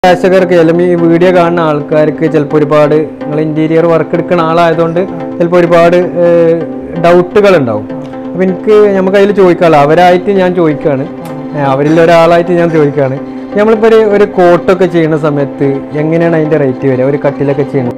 പ്രേക്ഷകർക്ക് അല്ലെങ്കിൽ ഈ വീഡിയോ കാണുന്ന ആൾക്കാർക്ക് ചിലപ്പോൾ ഒരുപാട് നിങ്ങൾ ഇൻറ്റീരിയർ വർക്ക് എടുക്കുന്ന ആളായതുകൊണ്ട് ചിലപ്പോൾ ഒരുപാട് ഡൗട്ടുകൾ ഉണ്ടാവും അപ്പോൾ എനിക്ക് നമുക്ക് അതിൽ ചോദിക്കാമല്ലോ അവരായിട്ട് ഞാൻ ചോദിക്കുകയാണ് ഏഹ് അവരിൽ ഒരാളായിട്ട് ഞാൻ ചോദിക്കുകയാണ് നമ്മളിപ്പോൾ ഒരു ഒരു കോട്ടൊക്കെ ചെയ്യുന്ന സമയത്ത് എങ്ങനെയാണ് അതിൻ്റെ റേറ്റ് വരിക ഒരു കട്ടിലൊക്കെ ചെയ്യുന്നത്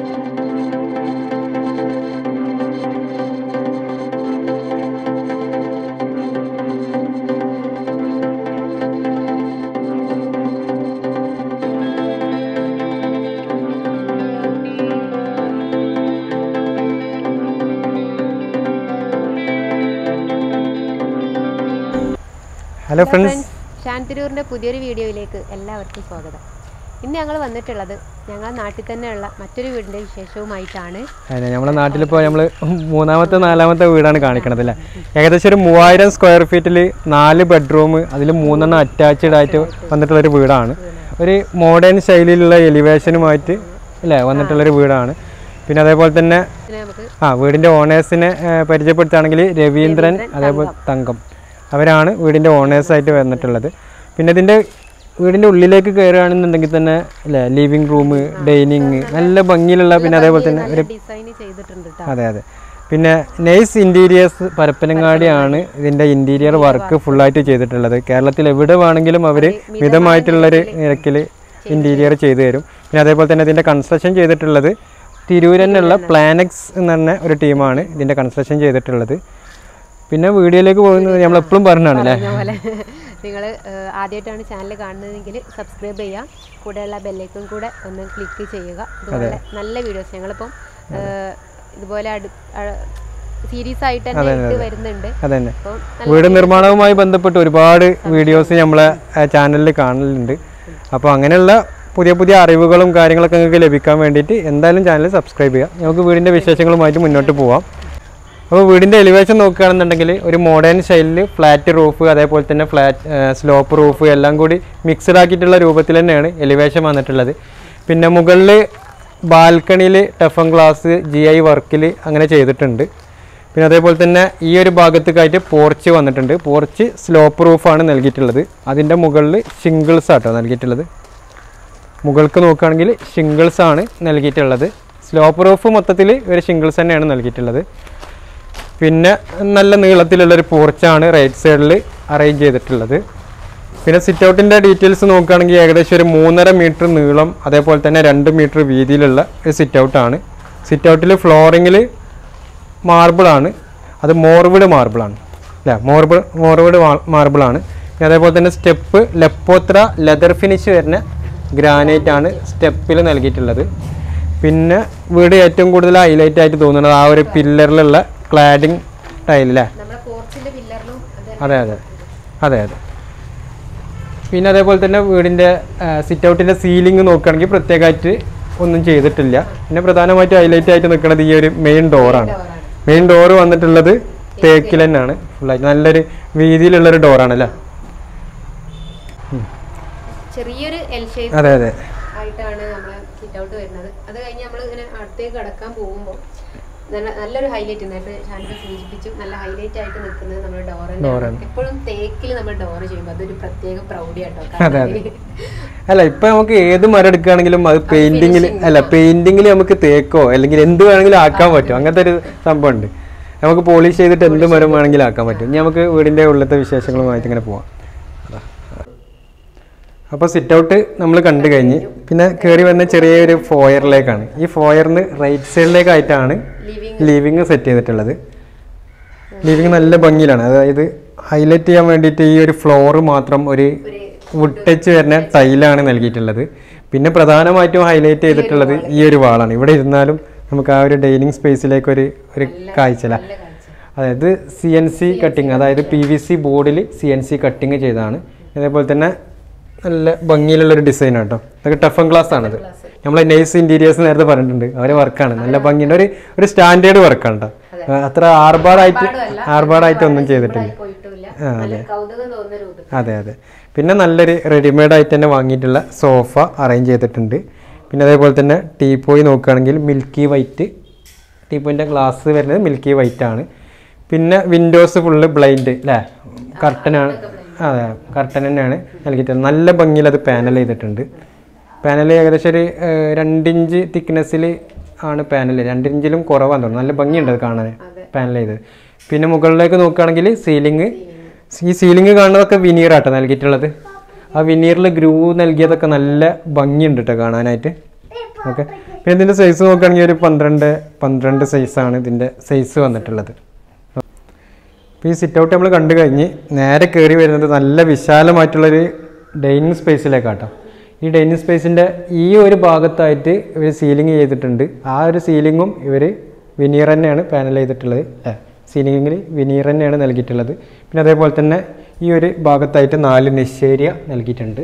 ഹലോ ഫ്രണ്ട്സ് ശാന്തിരൂറിൻ്റെ പുതിയൊരു വീഡിയോയിലേക്ക് എല്ലാവർക്കും സ്വാഗതം ഇന്ന് ഞങ്ങൾ വന്നിട്ടുള്ളത് ഞങ്ങളുടെ നാട്ടിൽ തന്നെയുള്ള മറ്റൊരു വീടിൻ്റെ വിശേഷവുമായിട്ടാണ് അതെ നമ്മുടെ നാട്ടിലിപ്പോൾ നമ്മൾ മൂന്നാമത്തെ നാലാമത്തെ വീടാണ് കാണിക്കണത് അല്ലേ ഏകദേശം ഒരു മൂവായിരം സ്ക്വയർ ഫീറ്റിൽ നാല് ബെഡ്റൂം അതിൽ മൂന്നെണ്ണം അറ്റാച്ച്ഡ് ആയിട്ട് വന്നിട്ടുള്ള ഒരു വീടാണ് ഒരു മോഡേൺ ശൈലിയിലുള്ള എലിവേഷനുമായിട്ട് അല്ലേ വന്നിട്ടുള്ളൊരു വീടാണ് പിന്നെ അതേപോലെ തന്നെ പിന്നെ നമുക്ക് ആ വീടിൻ്റെ ഓണേഴ്സിനെ പരിചയപ്പെടുത്തുകയാണെങ്കിൽ രവീന്ദ്രൻ അതേപോലെ തങ്കം അവരാണ് വീടിൻ്റെ ഓണേഴ്സായിട്ട് വന്നിട്ടുള്ളത് പിന്നെ ഇതിൻ്റെ വീടിൻ്റെ ഉള്ളിലേക്ക് കയറുകയാണെന്നുണ്ടെങ്കിൽ തന്നെ അല്ലേ ലിവിങ് റൂം ഡൈനിങ് നല്ല ഭംഗിയിലുള്ള പിന്നെ അതേപോലെ തന്നെ ഒരു ഡിസൈൻ ചെയ്തിട്ടുണ്ട് കേട്ടോ അതെ അതെ പിന്നെ നൈസ് ഇൻറ്റീരിയേഴ്സ് പരപ്പനങ്ങാടിയാണ് ഇതിൻ്റെ ഇൻറ്റീരിയർ വർക്ക് ഫുള്ളായിട്ട് ചെയ്തിട്ടുള്ളത് കേരളത്തിൽ എവിടെ വേണമെങ്കിലും അവർ മിതമായിട്ടുള്ളൊരു നിരക്കിൽ ഇൻറ്റീരിയർ ചെയ്തു തരും പിന്നെ അതേപോലെ തന്നെ ഇതിൻ്റെ കൺസ്ട്രക്ഷൻ ചെയ്തിട്ടുള്ളത് തിരൂരന്നുള്ള പ്ലാനക്സ് എന്ന് പറഞ്ഞ ഒരു ടീമാണ് ഇതിൻ്റെ കൺസ്ട്രക്ഷൻ ചെയ്തിട്ടുള്ളത് പിന്നെ വീഡിയോയിലേക്ക് പോകുന്നത് നമ്മളെപ്പോഴും പറഞ്ഞാണ് അല്ലേ പറഞ്ഞ പോലെ നിങ്ങൾ ആദ്യമായിട്ടാണ് ചാനൽ കാണുന്നതെങ്കിൽ സബ്സ്ക്രൈബ് ചെയ്യുക കൂടെയുള്ള ബെല്ലൈക്കൺ കൂടെ ഒന്ന് ക്ലിക്ക് ചെയ്യുക ഇതുപോലെ നല്ല വീഡിയോസ് ഞങ്ങളിപ്പം ഏഹ്, ഇതുപോലെ അടു സീരീസ് ആയിട്ട് തന്നെ ഇട്ട് വരുന്നുണ്ട് അതന്നെ അപ്പം വീട് നിർമ്മാണവുമായി ബന്ധപ്പെട്ട് ഒരുപാട് വീഡിയോസ് നമ്മളെ ചാനലിൽ കാണലുണ്ട് അപ്പോൾ അങ്ങനെയുള്ള പുതിയ പുതിയ അറിവുകളും കാര്യങ്ങളൊക്കെ നിങ്ങൾക്ക് ലഭിക്കാൻ വേണ്ടിയിട്ട് എന്തായാലും ചാനൽ സബ്സ്ക്രൈബ് ചെയ്യുക നമുക്ക് വീടിൻ്റെ വിശേഷങ്ങളുമായിട്ട് മുന്നോട്ട് പോവാം അപ്പോൾ വീടിൻ്റെ എലിവേഷൻ നോക്കുകയാണെന്നുണ്ടെങ്കിൽ ഒരു മോഡേൺ സ്റ്റൈലിൽ ഫ്ലാറ്റ് റൂഫ് അതേപോലെ തന്നെ ഫ്ലാറ്റ് സ്ലോപ്പ് റൂഫ് എല്ലാം കൂടി മിക്സഡ് ആക്കിയിട്ടുള്ള രൂപത്തിൽ തന്നെയാണ് എലിവേഷൻ വന്നിട്ടുള്ളത് പിന്നെ മുകളിൽ ബാൽക്കണിയിൽ ടഫൻ ഗ്ലാസ് ജി ഐ വർക്കിൽ അങ്ങനെ ചെയ്തിട്ടുണ്ട് പിന്നെ അതേപോലെ തന്നെ ഈ ഒരു ഭാഗത്തേക്കായിട്ട് പോർച്ച് വന്നിട്ടുണ്ട് പോർച്ച് സ്ലോപ്പ് റൂഫാണ് നൽകിയിട്ടുള്ളത് അതിൻ്റെ മുകളിൽ ഷിംഗിൾസ് ആട്ടോ നൽകിയിട്ടുള്ളത് മുകൾക്ക് നോക്കുകയാണെങ്കിൽ ഷിംഗിൾസ് ആണ് നൽകിയിട്ടുള്ളത് സ്ലോപ്പ് റൂഫ് മൊത്തത്തിൽ ഒരു ഷിംഗിൾസ് തന്നെയാണ് നൽകിയിട്ടുള്ളത് പിന്നെ നല്ല നീളത്തിലുള്ളൊരു പോർച്ചാണ് റൈറ്റ് സൈഡിൽ അറേഞ്ച് ചെയ്തിട്ടുള്ളത് പിന്നെ സിറ്റ് ഔട്ടിൻ്റെ ഡീറ്റെയിൽസ് നോക്കുകയാണെങ്കിൽ ഏകദേശം ഒരു മൂന്നര മീറ്റർ നീളം അതേപോലെ തന്നെ രണ്ട് മീറ്റർ വീതിയിലുള്ള ഒരു സിറ്റ് ഔട്ടാണ് സിറ്റ് ഔട്ടിൽ ഫ്ലോറിങ്ങിൽ മാർബിളാണ് അത് മോർവിഡ് മാർബിളാണ് അല്ലേ മോർബിൾ മോർവിഡ് മാർബിളാണ് പിന്നെ അതേപോലെ തന്നെ സ്റ്റെപ്പ് ലെപ്പോത്ര ലെതർ ഫിനിഷ് വരുന്ന ഗ്രാനൈറ്റ് ആണ് സ്റ്റെപ്പിൽ നൽകിയിട്ടുള്ളത് പിന്നെ വീട് ഏറ്റവും കൂടുതൽ ഹൈലൈറ്റ് ആയിട്ട് തോന്നുന്നത് ആ ഒരു പില്ലറിലുള്ള ക്ലാഡിങ് ടൈലല്ലേ നമ്മുടെ പോർച്ചിന്റെ പില്ലറിലും അതെ അതെ അതെ അതെ പിന്നെ അതേപോലെ തന്നെ വീടിൻ്റെ സിറ്റ് ഔട്ടിൻ്റെ സീലിംഗ് നോക്കുകയാണെങ്കിൽ പ്രത്യേകമായിട്ട് ഒന്നും ചെയ്തിട്ടില്ല പിന്നെ പ്രധാനമായിട്ട് ഹൈലൈറ്റ് ആയിട്ട് നിൽക്കുന്നത് ഈ ഒരു മെയിൻ ഡോറാണ് മെയിൻ ഡോറ് വന്നിട്ടുള്ളത് തേക്കിൽ തന്നെയാണ് ഫുള്ളായിട്ട് നല്ലൊരു വീതിയിലുള്ളൊരു ഡോറാണ് അല്ലേ ചെറിയൊരു എൽ ഷേപ്പ് അതെ അതെ ആയിട്ടാണ് നമ്മൾ സിറ്റ് ഔട്ട് വരുന്നത് അത് കഴിഞ്ഞ് നമ്മൾ ഇങ്ങനെ അടുത്തേക്ക് കടക്കാൻ പോകുമ്പോൾ നല്ല നല്ലൊരു ഹൈലൈറ്റ് നേരത്തെ ഷാനിക സൂചിപ്പിച്ചു നല്ല ഹൈലൈറ്റ് ആയിട്ട് നിൽക്കുന്നത് നമ്മുടെ ഡോറിന്റെ എപ്പോഴും തേക്കിൽ നമ്മൾ ഡോർ ചെയ്യുമ്പോൾ അതൊരു പ്രത്യേക പ്രൗഢി അതെ, കേട്ടോ അല്ല ഇപ്പൊ നമുക്ക് ഏത് മരം എടുക്കുകയാണെങ്കിലും അത് പെയിന്റിങ്ങിൽ അല്ല പെയിന്റിങ്ങിൽ നമുക്ക് തേക്കോ അല്ലെങ്കിൽ എന്ത് വേണമെങ്കിലും ആക്കാൻ പറ്റും അങ്ങനത്തെ ഒരു സംഭവം ഉണ്ട് നമുക്ക് പോളിഷ് ചെയ്തിട്ട് എന്ത് മരം വേണമെങ്കിലും ആക്കാൻ പറ്റും ഇനി നമുക്ക് വീടിന്റെ ഉള്ളത്തെ വിശേഷങ്ങളുമായിട്ട് ഇങ്ങനെ പോവാം അപ്പോൾ സിറ്റ് ഔട്ട് നമ്മൾ കണ്ടു കഴിഞ്ഞ് പിന്നെ കയറി വന്ന ചെറിയൊരു ഫോയറിലേക്കാണ് ഈ ഫോയറിന് റൈറ്റ് സൈഡിലേക്കായിട്ടാണ് ലിവിങ് സെറ്റ് ചെയ്തിട്ടുള്ളത് ലിവിങ് നല്ല ഭംഗിയിലാണ് അതായത് ഹൈലൈറ്റ് ചെയ്യാൻ വേണ്ടിയിട്ട് ഈ ഒരു ഫ്ലോറ് മാത്രം ഒരു വുഡ് ടച്ച് വരുന്ന ടൈലാണ് നൽകിയിട്ടുള്ളത് പിന്നെ പ്രധാനമായിട്ടും ഹൈലൈറ്റ് ചെയ്തിട്ടുള്ളത് ഈ ഒരു വാളാണ് ഇവിടെ ഇരുന്നാലും നമുക്ക് ആ ഒരു ഡൈനിങ് സ്പേസിലേക്ക് ഒരു ഒരു കാഴ്ചല അതായത് സി എൻ സി കട്ടിങ് അതായത് പി വി സി ബോർഡിൽ സി എൻ സി കട്ടിങ് ചെയ്തതാണ് അതേപോലെ തന്നെ നല്ല ഭംഗിയിലുള്ളൊരു ഡിസൈൻ കേട്ടോ ഇതൊക്കെ ടഫൻ ഗ്ലാസ് ആണത് നമ്മൾ നൈസ് ഇന്റീരിയേഴ്സ് നേരത്തെ പറഞ്ഞിട്ടുണ്ട് അവരെ വർക്കാണ് നല്ല ഭംഗിയുണ്ട് ഒരു ഒരു സ്റ്റാൻഡേർഡ് വർക്കാണ് കേട്ടോ അത്ര ആർഭാടായിട്ട് ആർഭാടായിട്ട് ഒന്നും ചെയ്തിട്ടില്ല പോയിട്ടില്ല ആ, നല്ല കൗതുകം തോന്നുന്ന രൂപത്തിൽ അതെ അതെ പിന്നെ നല്ലൊരു റെഡിമെയ്ഡ് ആയിട്ട് തന്നെ വാങ്ങിയിട്ടുള്ള സോഫ അറേഞ്ച് ചെയ്തിട്ടുണ്ട് പിന്നെ അതേപോലെ തന്നെ ടീ പോയി നോക്കുകയാണെങ്കിൽ മിൽക്കി വൈറ്റ് ടീ പോയിൻ്റെ ഗ്ലാസ് വരുന്നത് മിൽക്കി വൈറ്റ് ആണ് പിന്നെ വിൻഡോസ് ഫുള്ള് ബ്ലൈൻഡ് അല്ലേ കർട്ടനാണ് അതെ കർട്ടൻ തന്നെയാണ് നൽകിയിട്ടുള്ളത് നല്ല ഭംഗിയിൽ അത് പാനൽ ചെയ്തിട്ടുണ്ട് പാനൽ ഏകദേശം ഒരു ഏഹ്, രണ്ടിഞ്ച് തിക്നെസ്സിൽ ആണ് പാനൽ രണ്ടിഞ്ചിലും കുറവാന്ന് തോന്നുന്നു നല്ല ഭംഗിയുണ്ട് അത് കാണാൻ പാനൽ ചെയ്ത് പിന്നെ മുകളിലേക്ക് നോക്കുകയാണെങ്കിൽ സീലിംഗ് ഈ സീലിംഗ് കാണുന്നതൊക്കെ വിനീറാട്ടോ നൽകിയിട്ടുള്ളത് ആ വിനീറിൽ ഗ്രൂ നൽകിയതൊക്കെ നല്ല ഭംഗിയുണ്ട് കേട്ടോ കാണാനായിട്ട് ഓക്കെ പിന്നെ ഇതിൻ്റെ സൈസ് നോക്കുകയാണെങ്കിൽ ഒരു പന്ത്രണ്ട് പന്ത്രണ്ട് സൈസാണ് ഇതിൻ്റെ സൈസ് വന്നിട്ടുള്ളത് അപ്പോൾ ഈ സിറ്റ് ഔട്ട് നമ്മൾ കണ്ടു കഴിഞ്ഞ് നേരെ കയറി വരുന്നത് നല്ല വിശാലമായിട്ടുള്ളൊരു ഡൈനിങ് സ്പേസിലേക്കാട്ടോ ഈ ഡൈനിങ് സ്പേസിൻ്റെ ഈ ഒരു ഭാഗത്തായിട്ട് ഇവർ സീലിംഗ് ചെയ്തിട്ടുണ്ട് ആ ഒരു സീലിങ്ങും ഇവർ വിനീർ തന്നെയാണ് പാനൽ ചെയ്തിട്ടുള്ളത് അല്ലേ സീലിംഗിൽ വിനീർ തന്നെയാണ് നൽകിയിട്ടുള്ളത് പിന്നെ അതേപോലെ തന്നെ ഈ ഒരു ഭാഗത്തായിട്ട് നാല് നിശ്ചേരിയ നൽകിയിട്ടുണ്ട്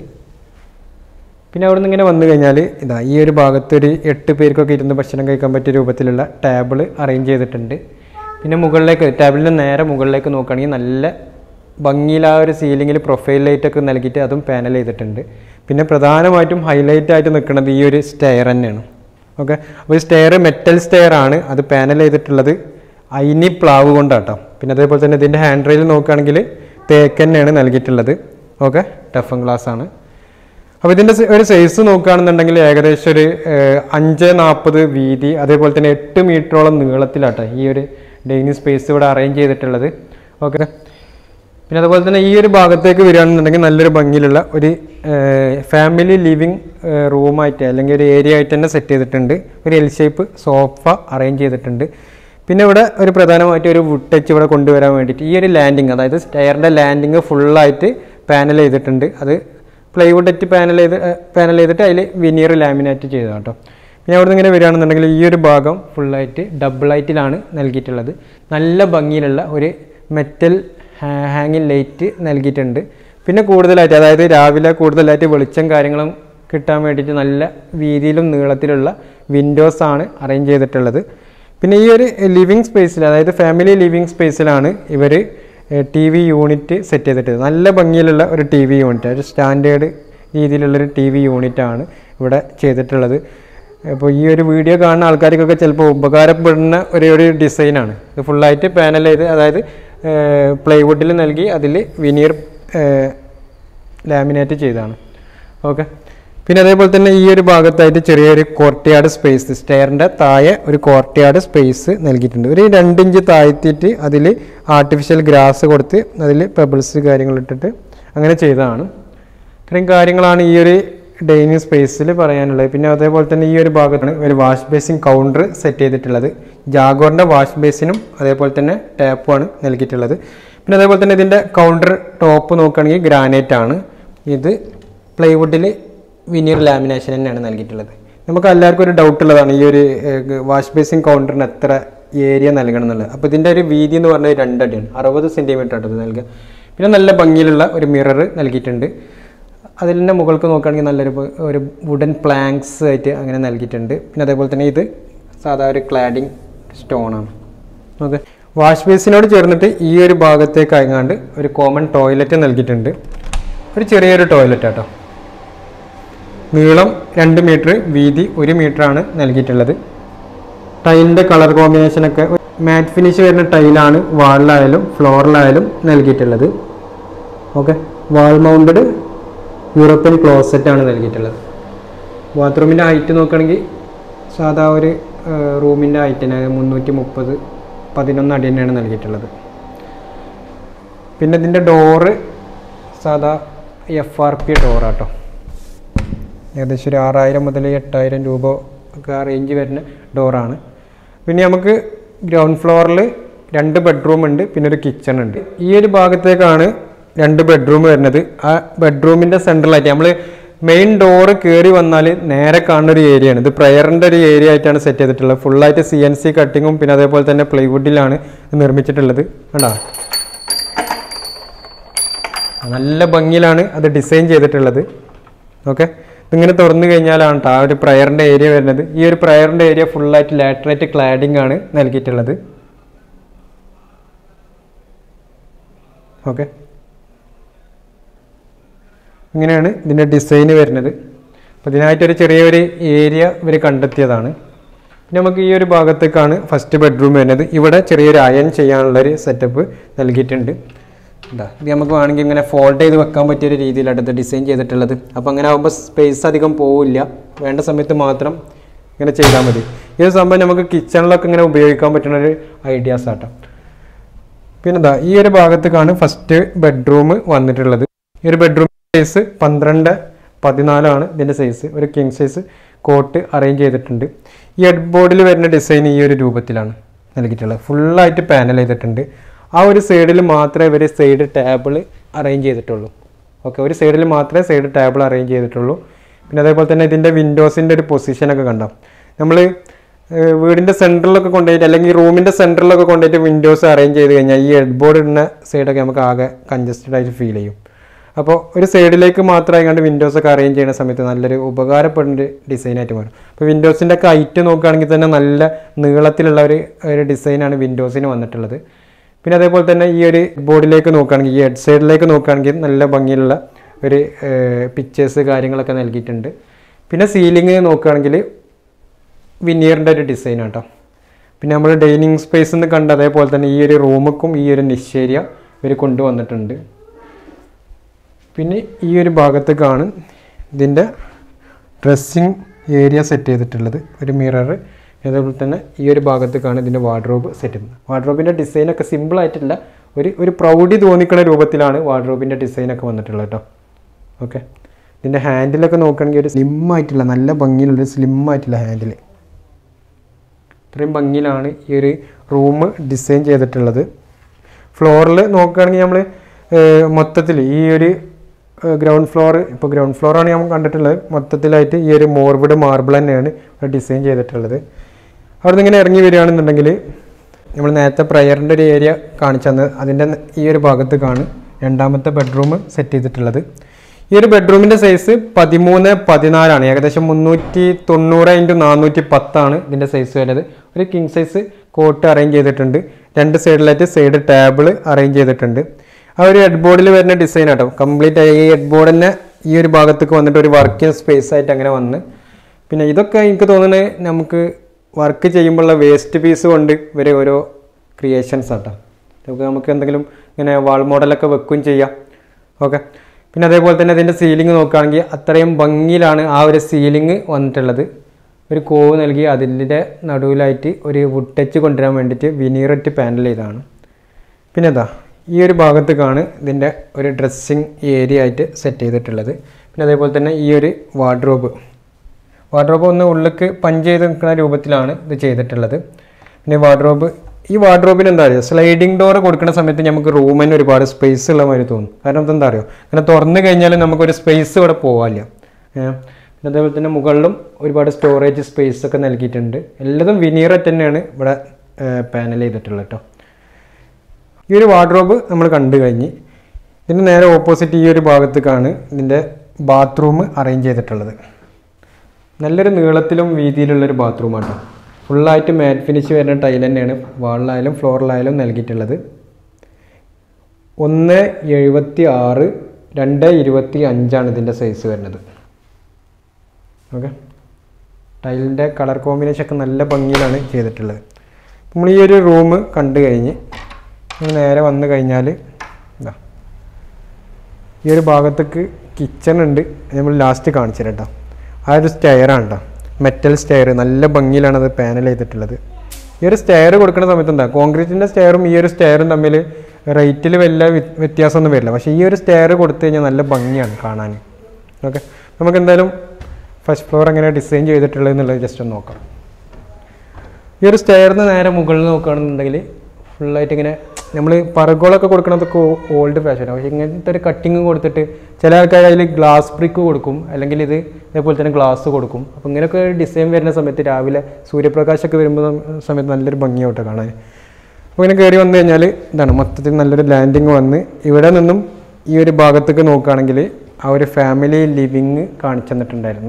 പിന്നെ അവിടെ നിന്ന് ഇങ്ങനെ വന്നു കഴിഞ്ഞാൽ ഇതാ ഈ ഒരു ഭാഗത്തൊരു എട്ട് പേർക്കൊക്കെ ഇരുന്ന് ഭക്ഷണം കഴിക്കാൻ പറ്റിയ രൂപത്തിലുള്ള ടേബിൾ അറേഞ്ച് ചെയ്തിട്ടുണ്ട് പിന്നെ മുകളിലേക്ക് ടേബിളിന് നേരെ മുകളിലേക്ക് നോക്കുകയാണെങ്കിൽ നല്ല ഭംഗിയിൽ ആ ഒരു സീലിങ്ങിൽ പ്രൊഫൈൽ ലൈറ്റൊക്കെ നൽകിയിട്ട് അതും പാനൽ ചെയ്തിട്ടുണ്ട് പിന്നെ പ്രധാനമായിട്ടും ഹൈലൈറ്റ് ആയിട്ട് നിൽക്കുന്നത് ഈ ഒരു സ്റ്റെയർ തന്നെയാണ് ഓക്കെ അപ്പോൾ ഈ സ്റ്റെയർ മെറ്റൽ സ്റ്റെയർ ആണ് അത് പാനൽ ചെയ്തിട്ടുള്ളത് അയിനി പ്ലാവ് കൊണ്ടാട്ടോ പിന്നെ അതേപോലെ തന്നെ ഇതിൻ്റെ ഹാൻഡ് റെയിൽ നോക്കുകയാണെങ്കിൽ തേക്ക് തന്നെയാണ് നൽകിയിട്ടുള്ളത് ഓക്കെ ടഫൻ ഗ്ലാസ് ആണ് അപ്പോൾ ഇതിൻ്റെ സ- ഒരു സൈസ് നോക്കുകയാണെന്നുണ്ടെങ്കിൽ ഏകദേശം ഒരു ഏഹ്, അഞ്ച് നാൽപ്പത് വീതി അതേപോലെ തന്നെ എട്ട് മീറ്ററോളം നീളത്തിലാട്ടെ ഈ ഒരു ഡൈനിങ് സ്പേസ് ഇവിടെ അറേഞ്ച് ചെയ്തിട്ടുള്ളത് ഓക്കെ പിന്നെ അതുപോലെ തന്നെ ഈ ഒരു ഭാഗത്തേക്ക് വരികയാണെന്നുണ്ടെങ്കിൽ നല്ലൊരു ഭംഗിയിലുള്ള ഒരു ഫാമിലി ലിവിങ് റൂമായിട്ട് അല്ലെങ്കിൽ ഒരു ഏരിയ ആയിട്ട് തന്നെ സെറ്റ് ചെയ്തിട്ടുണ്ട് ഒരു എൽ ഷേപ്പ് സോഫ അറേഞ്ച് ചെയ്തിട്ടുണ്ട് പിന്നെ ഇവിടെ ഒരു പ്രധാനമായിട്ട് ഒരു വുഡ് ടച്ച് ഇവിടെ കൊണ്ടുവരാൻ വേണ്ടിയിട്ട് ഈ ഒരു ലാൻഡിങ് അതായത് സ്റ്റെയറിൻ്റെ ലാൻഡിങ് ഫുള്ളായിട്ട് പാനൽ ചെയ്തിട്ടുണ്ട് അത് പ്ലൈവുഡ് ടച്ച് പാനൽ ചെയ്ത് പാനൽ ചെയ്തിട്ട് അതിൽ വിനീർ ലാമിനേറ്റ് ചെയ്തതാണ് കേട്ടോ പിന്നെ അവിടെ നിന്ന് ഇങ്ങനെ വരികയാണെന്നുണ്ടെങ്കിൽ ഈ ഒരു ഭാഗം ഫുള്ളായിട്ട് ഡബിൾ ലൈറ്റിലാണ് നൽകിയിട്ടുള്ളത് നല്ല ഭംഗിയിലുള്ള ഒരു മെറ്റൽ ഹാങ്ങിങ് ലൈറ്റ് നൽകിയിട്ടുണ്ട് പിന്നെ കൂടുതലായിട്ട് അതായത് രാവിലെ കൂടുതലായിട്ട് വെളിച്ചം കാര്യങ്ങളും കിട്ടാൻ വേണ്ടിയിട്ട് നല്ല വീതിയിലും നീളത്തിലുള്ള വിൻഡോസ് ആണ് അറേഞ്ച് ചെയ്തിട്ടുള്ളത് പിന്നെ ഈ ഒരു ലിവിങ് സ്പേസിൽ അതായത് ഫാമിലി ലിവിങ് സ്പേസിലാണ് ഇവർ ടി വി യൂണിറ്റ് സെറ്റ് ചെയ്തിട്ട് നല്ല ഭംഗിയിലുള്ള ഒരു ടി വി യൂണിറ്റ് ഒരു സ്റ്റാൻഡേർഡ് രീതിയിലുള്ളൊരു ടി വി യൂണിറ്റാണ് ഇവിടെ ചെയ്തിട്ടുള്ളത് അപ്പോൾ ഈ ഒരു വീഡിയോ കാണുന്ന ആൾക്കാർക്കൊക്കെ ചിലപ്പോൾ ഉപകാരപ്പെടുന്ന ഒരു ഒരു ഡിസൈനാണ് ഇത് ഫുള്ളായിട്ട് പാനൽ ചെയ്ത് അതായത് പ്ലൈവുഡിൽ നൽകി അതിൽ വിനീർ ലാമിനേറ്റ് ചെയ്തതാണ് ഓക്കെ പിന്നെ അതേപോലെ തന്നെ ഈ ഒരു ഭാഗത്തായിട്ട് ചെറിയൊരു കോർട്ടിയാട് സ്പേസ് സ്റ്റെയറിൻ്റെ താഴെ ഒരു കോർട്ടിയാട് സ്പേസ് നൽകിയിട്ടുണ്ട് ഒരു രണ്ടിഞ്ച് താഴ്ത്തിയിട്ട് അതിൽ ആർട്ടിഫിഷ്യൽ ഗ്രാസ് കൊടുത്ത് അതിൽ പെബിൾസ് കാര്യങ്ങളിട്ടിട്ട് അങ്ങനെ ചെയ്തതാണ് ഇത്രയും കാര്യങ്ങളാണ് ഈ ഒരു ഡൈനിങ് സ്പേസിൽ പറയാനുള്ളത് പിന്നെ അതേപോലെ തന്നെ ഈ ഒരു ഭാഗത്താണ് ഒരു വാഷ് ബേസിൻ കൗണ്ടർ സെറ്റ് ചെയ്തിട്ടുള്ളത് ജാഗോറിൻ്റെ വാഷ് ബേസിനും അതേപോലെ തന്നെ ടാപ്പുമാണ് നൽകിയിട്ടുള്ളത് പിന്നെ അതേപോലെ തന്നെ ഇതിൻ്റെ കൗണ്ടർ ടോപ്പ് നോക്കുകയാണെങ്കിൽ ഗ്രാനൈറ്റ് ആണ് ഇത് പ്ലൈവുഡിൽ വിനീർ ലാമിനേഷൻ തന്നെയാണ് നൽകിയിട്ടുള്ളത് നമുക്ക് എല്ലാവർക്കും ഒരു ഡൗട്ട് ഉള്ളതാണ് ഈ ഒരു വാഷ് ബേസിൻ കൗണ്ടറിന് എത്ര ഏരിയ നൽകണം എന്നുള്ളത് അപ്പോൾ ഇതിൻ്റെ ഒരു വീതി എന്ന് പറഞ്ഞാൽ രണ്ടടിയാണ് അറുപത് സെൻറ്റിമീറ്റർ ആണ് ഇത് നൽകുക പിന്നെ നല്ല ഭംഗിയിലുള്ള ഒരു മിറർ നൽകിയിട്ടുണ്ട് അതിൽ തന്നെ മുകൾക്ക് നോക്കുകയാണെങ്കിൽ നല്ലൊരു പ- ഒരു വുഡൻ പ്ലാങ്ക്സ് ആയിട്ട് അങ്ങനെ നൽകിയിട്ടുണ്ട് പിന്നെ അതേപോലെ തന്നെ ഇത് സാധാ ഒരു ക്ലാഡിങ് സ്റ്റോണാണ് ഓക്കെ വാഷ് ബേസിനോട് ചേർന്നിട്ട് ഈ ഒരു ഭാഗത്തേക്ക് അയങ്ങാണ്ട് ഒരു കോമൺ ടോയ്ലറ്റ് നൽകിയിട്ടുണ്ട് ഒരു ചെറിയൊരു ടോയ്ലറ്റ് ആട്ടോ നീളം രണ്ട് മീറ്റർ വീതി ഒരു മീറ്ററാണ് നൽകിയിട്ടുള്ളത് ടൈലിൻ്റെ കളർ കോമ്പിനേഷനൊക്കെ മാറ്റ് ഫിനിഷ് വരുന്ന ടൈലാണ് വാളിലായാലും ഫ്ലോറിലായാലും നൽകിയിട്ടുള്ളത് okay wall mounted European closet ആണ് നൽകിയിട്ടുള്ളത് ബാത്റൂമിൻ്റെ ഹൈറ്റ് നോക്കുകയാണെങ്കിൽ സാധാ ഒരു റൂമിൻ്റെ ഹൈറ്റിന് മുന്നൂറ്റി മുപ്പത് പതിനൊന്ന് അടി തന്നെയാണ് നൽകിയിട്ടുള്ളത് പിന്നെ ഇതിൻ്റെ ഡോറ് സാധാ എഫ് ആർ പി ഡോറാട്ടോ ഏകദേശം ഒരു ആറായിരം മുതൽ എട്ടായിരം രൂപ ഒക്കെ ആ റേഞ്ച് വരുന്ന ഡോറാണ് പിന്നെ നമുക്ക് ഗ്രൗണ്ട് ഫ്ലോറിൽ രണ്ട് ബെഡ്റൂം ഉണ്ട് പിന്നെ ഒരു കിച്ചൺ ഉണ്ട് ഈ ഒരു ഭാഗത്തേക്കാണ് രണ്ട് ബെഡ്റൂം വരുന്നത് ആ ബെഡ്റൂമിൻ്റെ സെൻട്രലായിട്ട് നമ്മൾ മെയിൻ ഡോറ് കയറി വന്നാൽ നേരെ കാണുന്ന ഒരു ഏരിയ ആണ് ഇത് പ്രയറിൻ്റെ ഒരു ഏരിയ ആയിട്ടാണ് സെറ്റ് ചെയ്തിട്ടുള്ളത് ഫുള്ളായിട്ട് സി എൻ സി കട്ടിങ്ങും പിന്നെ അതേപോലെ തന്നെ പ്ലൈവുഡിലാണ് നിർമ്മിച്ചിട്ടുള്ളത് കണ്ടോ നല്ല ഭംഗിയിലാണ് അത് ഡിസൈൻ ചെയ്തിട്ടുള്ളത് ഓക്കെ ഇതിങ്ങനെ തുറന്നു കഴിഞ്ഞാലാണ് ട്ടോ ആ ഒരു പ്രയറിൻ്റെ ഏരിയ വരുന്നത് ഈ ഒരു പ്രയറിൻ്റെ ഏരിയ ഫുള്ളായിട്ട് ലാറ്ററേറ്റ് ക്ലാഡിംഗ് ആണ് നൽകിയിട്ടുള്ളത് ഓക്കെ ഇങ്ങനെയാണ് ഇതിൻ്റെ ഡിസൈന് വരുന്നത് അപ്പോൾ ഇതിനായിട്ടൊരു ചെറിയൊരു ഏരിയ ഇവർ കണ്ടെത്തിയതാണ് പിന്നെ നമുക്ക് ഈ ഒരു ഭാഗത്തേക്കാണ് ഫസ്റ്റ് ബെഡ്റൂം വരുന്നത് ഇവിടെ ചെറിയൊരു അയൺ ചെയ്യാനുള്ളൊരു സെറ്റപ്പ് നൽകിയിട്ടുണ്ട് ഇതാ ഇത് നമുക്ക് വേണമെങ്കിൽ ഇങ്ങനെ ഫോൾഡ് ചെയ്ത് വെക്കാൻ പറ്റിയ ഒരു രീതിയിലാണ് ഇത് ഡിസൈൻ ചെയ്തിട്ടുള്ളത് അപ്പോൾ അങ്ങനെ ആകുമ്പോൾ സ്പേസ് അധികം പോവില്ല വേണ്ട സമയത്ത് മാത്രം ഇങ്ങനെ ചെയ്താൽ മതി ഈ ഒരു സംഭവം നമുക്ക് കിച്ചണിലൊക്കെ ഇങ്ങനെ ഉപയോഗിക്കാൻ പറ്റുന്ന ഒരു ഐഡിയാസ് ആട്ടോ പിന്നെ ഇതാ ഈ ഒരു ഭാഗത്തേക്കാണ് ഫസ്റ്റ് ബെഡ്റൂം വന്നിട്ടുള്ളത് ഈ ഒരു ബെഡ്റൂം സൈസ് പന്ത്രണ്ട് പതിനാലാണ് ഇതിൻ്റെ സൈസ് ഒരു കിങ് സൈസ് കോട്ട് അറേഞ്ച് ചെയ്തിട്ടുണ്ട് ഈ ഹെഡ് ബോർഡിൽ വരുന്ന ഡിസൈൻ ഈ ഒരു രൂപത്തിലാണ് നൽകിയിട്ടുള്ളത് ഫുള്ളായിട്ട് പാനൽ ചെയ്തിട്ടുണ്ട് ആ ഒരു സൈഡിൽ മാത്രമേ ഇവർ സൈഡ് ടേബിൾ അറേഞ്ച് ചെയ്തിട്ടുള്ളൂ ഓക്കെ ഒരു സൈഡിൽ മാത്രമേ സൈഡ് ടേബിൾ അറേഞ്ച് ചെയ്തിട്ടുള്ളൂ പിന്നെ അതേപോലെ തന്നെ ഇതിൻ്റെ വിൻഡോസിൻ്റെ ഒരു പൊസിഷനൊക്കെ കണ്ടാം നമ്മൾ വീടിൻ്റെ സെൻറ്ററിലൊക്കെ കൊണ്ടുപോയിട്ട് അല്ലെങ്കിൽ റൂമിൻ്റെ സെൻറ്ററിലൊക്കെ കൊണ്ടുപോയിട്ട് വിൻഡോസ് അറേഞ്ച് ചെയ്ത് കഴിഞ്ഞാൽ ഈ ഹെഡ് ബോർഡ് ഇടുന്ന സൈഡൊക്കെ നമുക്ക് ആകെ കൺജസ്റ്റഡ് ആയിട്ട് ഫീൽ ചെയ്യും അപ്പോൾ ഒരു സൈഡിലേക്ക് മാത്രമായി കണ്ട് വിൻഡോസ് ഒക്കെ അറേഞ്ച് ചെയ്യുന്ന സമയത്ത് നല്ലൊരു ഉപകാരപ്പെടുന്ന ഡിസൈനായിട്ട് മാറും അപ്പോൾ വിൻഡോസിൻ്റെ ഒക്കെ ഹൈറ്റ് നോക്കുകയാണെങ്കിൽ തന്നെ നല്ല നീളത്തിലുള്ള ഒരു ഒരു ഡിസൈനാണ് വിൻഡോസിന് വന്നിട്ടുള്ളത് പിന്നെ അതേപോലെ തന്നെ ഈ ഒരു ബോർഡിലേക്ക് നോക്കുകയാണെങ്കിൽ ഈ ഹെഡ് സൈഡിലേക്ക് നോക്കുകയാണെങ്കിൽ നല്ല ഭംഗിയുള്ള ഒരു പിക്ചേഴ്സ് കാര്യങ്ങളൊക്കെ നൽകിയിട്ടുണ്ട് പിന്നെ സീലിംഗ് നോക്കുകയാണെങ്കിൽ വിനിയറിൻ്റെ ഒരു ഡിസൈൻ കേട്ടോ പിന്നെ നമ്മൾ ഡൈനിങ് സ്പേസ് എന്ന് കണ്ട അതേപോലെ തന്നെ ഈ ഒരു റൂമുക്കും ഈ ഒരു നിശ്ചേരിയ ഇവർ കൊണ്ടുവന്നിട്ടുണ്ട് പിന്നെ ഈ ഒരു ഭാഗത്തേക്കാണ് ഇതിൻ്റെ ഡ്രസ്സിങ് ഏരിയ സെറ്റ് ചെയ്തിട്ടുള്ളത് ഒരു മിറർ അതേപോലെ തന്നെ ഈ ഒരു ഭാഗത്തേക്കാണ് ഇതിൻ്റെ വാർഡ്രോബ് സെറ്റ് ചെയ്യുന്നത് വാർഡ്രോബിൻ്റെ ഡിസൈനൊക്കെ സിമ്പിൾ ആയിട്ടില്ല ഒരു ഒരു പ്രൗഢി തോന്നിക്കുന്ന രൂപത്തിലാണ് വാർഡ്രോബിൻ്റെ ഡിസൈനൊക്കെ വന്നിട്ടുള്ളത് കേട്ടോ ഓക്കെ ഇതിൻ്റെ ഹാൻഡിലൊക്കെ നോക്കുകയാണെങ്കിൽ ഒരു സ്ലിം ആയിട്ടുള്ള നല്ല ഭംഗിയിലുള്ള ഒരു സ്ലിം ആയിട്ടുള്ള ഹാൻഡിൽ ഇത്രയും ഭംഗിയിലാണ് ഈ ഒരു റൂം ഡിസൈൻ ചെയ്തിട്ടുള്ളത് ഫ്ലോറിൽ നോക്കുകയാണെങ്കിൽ നമ്മൾ മൊത്തത്തിൽ ഈ ഒരു ഗ്രൗണ്ട് ഫ്ലോർ ഇപ്പോൾ ഗ്രൗണ്ട് ഫ്ലോറാണ് നമ്മൾ കണ്ടിട്ടുള്ളത് മൊത്തത്തിലായിട്ട് ഈ ഒരു മോർബിഡ് മാർബിൾ തന്നെയാണ് ഡിസൈൻ ചെയ്തിട്ടുള്ളത് അവിടെ നിന്ന് ഇങ്ങനെ ഇറങ്ങി വരികയാണെന്നുണ്ടെങ്കിൽ നമ്മൾ നേരത്തെ പ്രയറിൻ്റെ ഒരു ഏരിയ കാണിച്ചു തന്നത് അതിൻ്റെ ഈ ഒരു ഭാഗത്തേക്കാണ് രണ്ടാമത്തെ ബെഡ്റൂം സെറ്റ് ചെയ്തിട്ടുള്ളത് ഈ ഒരു ബെഡ്റൂമിൻ്റെ സൈസ് പതിമൂന്ന് പതിനാലാണ് ഏകദേശം മുന്നൂറ്റി തൊണ്ണൂറ് ഇൻറ്റു നാനൂറ്റി പത്താണ് ഇതിൻ്റെ സൈസ് വരുന്നത് ഒരു കിങ് സൈസ് കോട്ട് അറേഞ്ച് ചെയ്തിട്ടുണ്ട് രണ്ട് സൈഡിലായിട്ട് സൈഡ് ടേബിൾ അറേഞ്ച് ചെയ്തിട്ടുണ്ട് ആ ഒരു ഹെഡ് ബോർഡിൽ വരുന്ന ഡിസൈൻ ആട്ടോ കംപ്ലീറ്റ് ആയി ഈ ഹെഡ് ബോർഡ് തന്നെ ഈ ഒരു ഭാഗത്തേക്ക് വന്നിട്ട് ഒരു വർക്കിംഗ് സ്പേസ് ആയിട്ട് അങ്ങനെ വന്ന് പിന്നെ ഇതൊക്കെ എനിക്ക് തോന്നുന്നത് നമുക്ക് വർക്ക് ചെയ്യുമ്പോഴുള്ള വേസ്റ്റ് പീസ് കൊണ്ട് ഇവരെ ഓരോ ക്രിയേഷൻസ് ആട്ടോ ഇതൊക്കെ നമുക്ക് എന്തെങ്കിലും ഇങ്ങനെ വാൾ മോഡലൊക്കെ വെക്കുകയും ചെയ്യാം ഓക്കെ പിന്നെ അതേപോലെ തന്നെ ഇതിൻ്റെ സീലിംഗ് നോക്കുകയാണെങ്കിൽ അത്രയും ഭംഗിയിലാണ് ആ ഒരു സീലിംഗ് വന്നിട്ടുള്ളത് ഒരു കോവ് നൽകി അതിൻ്റെ നടുവിലായിട്ട് ഒരു വുഡ് ടച്ച് കൊണ്ടുവരാൻ വേണ്ടിയിട്ട് വിനീററ്റ് പാനൽ ചെയ്താണ് പിന്നെ ഇതാ ഈ ഒരു ഭാഗത്തേക്കാണ് ഇതിൻ്റെ ഒരു ഡ്രസ്സിങ് ഏരിയ ആയിട്ട് സെറ്റ് ചെയ്തിട്ടുള്ളത് പിന്നെ അതേപോലെ തന്നെ ഈ ഒരു വാർഡ്രോബ് വാർഡ്രോബ് ഒന്ന് ഉള്ളിലേക്ക് പഞ്ച് ചെയ്ത് നിൽക്കുന്ന രൂപത്തിലാണ് ഇത് ചെയ്തിട്ടുള്ളത് പിന്നെ വാർഡ്രോബ് ഈ വാർഡ്രോബിന് എന്താ പറയുക സ്ലൈഡിംഗ് ഡോർ കൊടുക്കുന്ന സമയത്ത് നമുക്ക് റൂമിന് ഒരുപാട് സ്പേസ് ഉള്ള മാതിരി തോന്നും കാരണം ഇതെന്താ അറിയോ അങ്ങനെ തുറന്നു കഴിഞ്ഞാൽ നമുക്കൊരു സ്പേസ് ഇവിടെ പോകാനില്ല ഏഹ് പിന്നെ അതേപോലെ തന്നെ മുകളിലും ഒരുപാട് സ്റ്റോറേജ് സ്പേസ് ഒക്കെ നൽകിയിട്ടുണ്ട് എല്ലാതും വിനീററ്റ് തന്നെയാണ് ഇവിടെ പാനൽ ചെയ്തിട്ടുള്ളത് കേട്ടോ ഈ ഒരു വാർഡ്രോബ് നമ്മൾ കണ്ടു കഴിഞ്ഞ് ഇതിന് നേരെ ഓപ്പോസിറ്റ് ഈ ഒരു ഭാഗത്തേക്കാണ് ഇതിൻ്റെ ബാത്റൂം അറേഞ്ച് ചെയ്തിട്ടുള്ളത് നല്ലൊരു നീളത്തിലും വീതിയിലുള്ളൊരു ബാത്റൂമാണ് കേട്ടോ ഫുള്ളായിട്ട് മാറ്റ് ഫിനിഷ് വരുന്ന ടൈൽ തന്നെയാണ് വാളിലായാലും ഫ്ലോറിലായാലും നൽകിയിട്ടുള്ളത് ഒന്ന് എഴുപത്തി ആറ് രണ്ട് ഇരുപത്തി അഞ്ചാണ് ഇതിൻ്റെ സൈസ് വരുന്നത് ഓക്കെ ടൈലിൻ്റെ കളർ കോമ്പിനേഷൻ ഒക്കെ നല്ല ഭംഗിയിലാണ് ചെയ്തിട്ടുള്ളത് നമ്മൾ ഈ ഒരു റൂം കണ്ടു കഴിഞ്ഞ് ഇനി നേരെ വന്നു കഴിഞ്ഞാൽ ഇതാ ഈ ഒരു ഭാഗത്തേക്ക് കിച്ചൺ ഉണ്ട് നമ്മൾ ലാസ്റ്റ് കാണിച്ചു തരാം കേട്ടോ ആ ഒരു സ്റ്റെയറാണ് കേട്ടോ മെറ്റൽ സ്റ്റെയർ നല്ല ഭംഗിയിലാണ് അത് പാനൽ ചെയ്തിട്ടുള്ളത് ഈ ഒരു സ്റ്റെയർ കൊടുക്കുന്ന സമയത്ത് എന്താ കോൺക്രീറ്റിൻ്റെ സ്റ്റെയറും ഈ ഒരു സ്റ്റെയറും തമ്മിൽ റേറ്റിൽ വലിയ വ്യ- വ്യത്യാസമൊന്നും വരില്ല പക്ഷേ ഈ ഒരു സ്റ്റെയർ കൊടുത്തു കഴിഞ്ഞാൽ നല്ല ഭംഗിയാണ് കാണാൻ ഓക്കെ നമുക്ക് എന്തായാലും ഫസ്റ്റ് ഫ്ലോർ എങ്ങനെ ഡിസൈൻ ചെയ്തിട്ടുള്ളത് എന്നുള്ളത് ജസ്റ്റ് ഒന്ന് നോക്കാം ഈ ഒരു സ്റ്റെയറിന് നേരെ മുകളിൽ നോക്കുകയാണെന്നുണ്ടെങ്കിൽ ഫുള്ളായിട്ട് ഇങ്ങനെ നമ്മൾ പറഗോളൊക്കെ കൊടുക്കണതൊക്കെ ഓൾഡ് ഫാഷനാണ് പക്ഷേ ഇങ്ങനത്തെ ഒരു കട്ടിങ് കൊടുത്തിട്ട് ചില ആൾക്കാർ അതിൽ ഗ്ലാസ് ബ്രിക്ക് കൊടുക്കും അല്ലെങ്കിൽ ഇത് ഇതേപോലെ തന്നെ ഗ്ലാസ് കൊടുക്കും അപ്പോൾ ഇങ്ങനെയൊക്കെ ഡിസൈൻ വരുന്ന സമയത്ത് രാവിലെ സൂര്യപ്രകാശമൊക്കെ വരുമ്പോൾ സമയത്ത് നല്ലൊരു ഭംഗിയാവട്ടെ കാണാൻ അപ്പോൾ ഇങ്ങനെ കയറി വന്നു കഴിഞ്ഞാൽ ഇതാണ് മൊത്തത്തിൽ നല്ലൊരു ലാൻഡിങ് വന്ന് ഇവിടെ നിന്നും ഈ ഒരു ഭാഗത്തേക്ക് നോക്കുകയാണെങ്കിൽ ആ ഒരു ഫാമിലി ലിവിങ് കാണിച്ചു തന്നിട്ടുണ്ടായിരുന്നു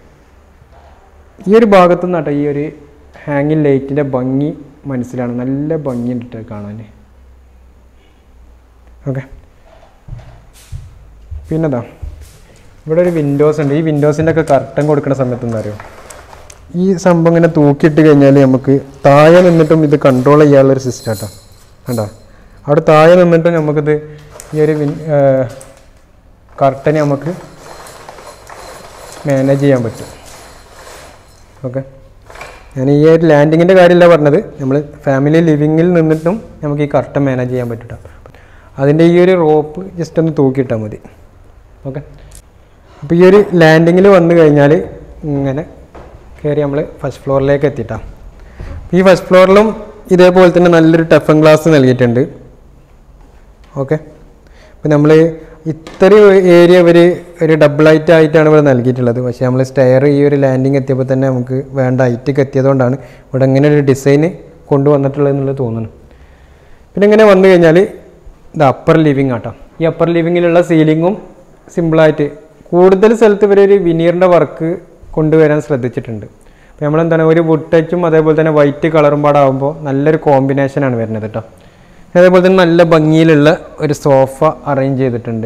ഈ ഒരു ഭാഗത്തു നിന്നാട്ടോ ഈ ഒരു ഹാങ്ങിങ് ലൈറ്റിൻ്റെ ഭംഗി മനസ്സിലാണ് നല്ല ഭംഗിയുണ്ട് ട്ടോ കാണാൻ ഓക്കെ പിന്നെതാ ഇവിടെ ഒരു വിൻഡോസ് ഉണ്ട് ഈ വിൻഡോസിൻ്റെ ഒക്കെ കർട്ടൻ കൊടുക്കുന്ന സമയത്ത് എന്താ അറിയോ ഈ സംഭവം ഇങ്ങനെ തൂക്കിയിട്ട് കഴിഞ്ഞാൽ നമുക്ക് താഴെ നിന്നിട്ടും ഇത് കൺട്രോൾ ചെയ്യാനുള്ളൊരു സിസ്റ്റം കേട്ടോ കണ്ടോ അവിടെ താഴെ നിന്നിട്ടും നമുക്കിത് ഈ ഒരു കർട്ടന് നമുക്ക് മാനേജ് ചെയ്യാൻ പറ്റും ഓക്കെ ഞാൻ ഈ ഒരു ലാൻഡിങ്ങിൻ്റെ കാര്യമല്ല പറഞ്ഞത് നമ്മൾ ഫാമിലി ലിവിങ്ങിൽ നിന്നിട്ടും നമുക്ക് ഈ കർട്ടൻ മാനേജ് ചെയ്യാൻ പറ്റും ട്ടോ. അതിൻ്റെ ഈ ഒരു റോപ്പ് ജസ്റ്റ് ഒന്ന് തൂക്കിയിട്ടാൽ മതി ഓക്കെ അപ്പോൾ ഈ ഒരു ലാൻഡിങ്ങിൽ വന്നു കഴിഞ്ഞാൽ ഇങ്ങനെ കയറി നമ്മൾ ഫസ്റ്റ് ഫ്ലോറിലേക്ക് എത്തിയിട്ടാ ഈ ഫസ്റ്റ് ഫ്ലോറിലും ഇതേപോലെ തന്നെ നല്ലൊരു ടഫൻ ഗ്ലാസ് നൽകിയിട്ടുണ്ട് ഓക്കെ അപ്പോൾ നമ്മൾ ഇത്രയും ഏരിയ ഇവർ ഒരു ഡബിൾ ഹൈറ്റ് ആയിട്ടാണ് ഇവിടെ നൽകിയിട്ടുള്ളത് പക്ഷേ നമ്മൾ സ്റ്റെയർ ഈ ഒരു ലാൻഡിങ് എത്തിയപ്പോൾ തന്നെ നമുക്ക് വേണ്ട ഹൈറ്റൊക്കെ എത്തിയതുകൊണ്ടാണ് ഇവിടെ ഇങ്ങനെ ഒരു ഡിസൈന് കൊണ്ടുവന്നിട്ടുള്ളത് എന്നുള്ളത് തോന്നുന്നു പിന്നെ ഇങ്ങനെ വന്നു കഴിഞ്ഞാൽ ഇത് അപ്പർ ലിവിങ് ആട്ടോ ഈ അപ്പർ ലിവിങ്ങിലുള്ള സീലിങ്ങും സിമ്പിളായിട്ട് കൂടുതൽ സ്ഥലത്ത് ഇവർ ഒരു വിനീറിൻ്റെ വർക്ക് കൊണ്ടുവരാൻ ശ്രദ്ധിച്ചിട്ടുണ്ട് അപ്പോൾ നമ്മളെന്താണ് ഒരു വുഡ് ടച്ചും അതേപോലെ തന്നെ വൈറ്റ് കളറും പാടാകുമ്പോൾ നല്ലൊരു കോമ്പിനേഷനാണ് വരുന്നത് കേട്ടോ അതേപോലെ തന്നെ നല്ല ഭംഗിയിലുള്ള ഒരു സോഫ അറേഞ്ച് ചെയ്തിട്ടുണ്ട്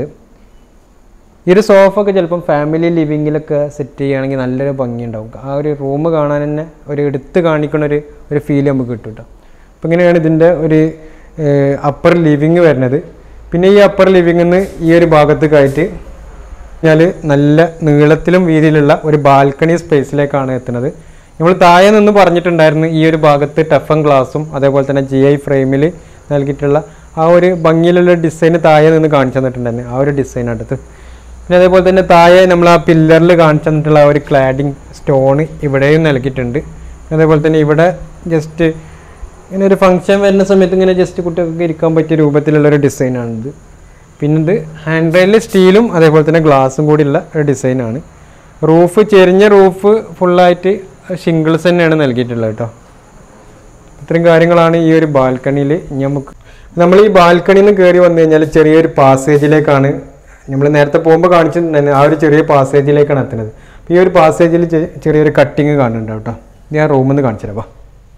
ഈ ഒരു സോഫ ഒക്കെ ചിലപ്പം ഫാമിലി ലിവിങ്ങിലൊക്കെ സെറ്റ് ചെയ്യുകയാണെങ്കിൽ നല്ലൊരു ഭംഗി ഉണ്ടാവും ആ ഒരു റൂം കാണാൻ തന്നെ ഒരു എടുത്ത് കാണിക്കണ ഒരു ഒരു ഫീൽ നമുക്ക് കിട്ടും കേട്ടോ അപ്പം ഇങ്ങനെയാണ് ഇതിൻ്റെ ഒരു അപ്പർ ലിവിങ് വരുന്നത് പിന്നെ ഈ അപ്പർ ലിവിങ്ങിൽ നിന്ന് ഈ ഒരു ഭാഗത്തേക്കായിട്ട് കഴിഞ്ഞാൽ നല്ല നീളത്തിലും വീതിയിലുള്ള ഒരു ബാൽക്കണി സ്പേസിലേക്കാണ് എത്തുന്നത് നമ്മൾ താഴെ നിന്ന് പറഞ്ഞിട്ടുണ്ടായിരുന്നു ഈ ഒരു ഭാഗത്ത് ടഫൻ ഗ്ലാസും അതേപോലെ തന്നെ ജി ഐ ഫ്രെയിമിൽ നൽകിയിട്ടുള്ള ആ ഒരു ഭംഗിയിലുള്ള ഡിസൈൻ താഴെ നിന്ന് കാണിച്ചു തന്നിട്ടുണ്ടായിരുന്നു ആ ഒരു ഡിസൈൻ അടുത്ത് പിന്നെ അതേപോലെ തന്നെ താഴെ നമ്മൾ ആ പില്ലറിൽ കാണിച്ചു തന്നിട്ടുള്ള ആ ഒരു ക്ലാഡിങ് സ്റ്റോൺ ഇവിടെയും നൽകിയിട്ടുണ്ട് അതേപോലെ തന്നെ ഇവിടെ ജസ്റ്റ് ഇങ്ങനെ ഒരു ഫംഗ്ഷൻ വരുന്ന സമയത്ത് ഇങ്ങനെ ജസ്റ്റ് കുട്ടികൾക്ക് ഇരിക്കാൻ പറ്റിയ രൂപത്തിലുള്ള ഒരു ഡിസൈനാണിത് പിന്നെ ഇത് ഹാൻഡ് റെയിലിൽ സ്റ്റീലും അതേപോലെ തന്നെ ഗ്ലാസും കൂടിയുള്ള ഒരു ഡിസൈനാണ് റൂഫ് ചെരിഞ്ഞ റൂഫ് ഫുള്ളായിട്ട് ഷിംഗിൾസ് തന്നെയാണ് നൽകിയിട്ടുള്ളത് കേട്ടോ ഇത്രയും കാര്യങ്ങളാണ് ഈ ഒരു ബാൽക്കണിയിൽ നമുക്ക് നമ്മൾ ഈ ബാൽക്കണിയിൽ നിന്ന് കയറി വന്നു കഴിഞ്ഞാൽ ചെറിയൊരു പാസേജിലേക്കാണ് നമ്മൾ നേരത്തെ പോകുമ്പോൾ കാണിച്ചിട്ടുണ്ടായിരുന്നു ആ ഒരു ചെറിയ പാസേജിലേക്കാണ് എത്തുന്നത് അപ്പോൾ ഈ ഒരു പാസേജിൽ ചെറിയൊരു കട്ടിങ് കാണുന്നുണ്ട് കേട്ടോ ഇത് ഞാൻ റൂമിൽ നിന്ന് കാണിച്ചു തരാം വാ.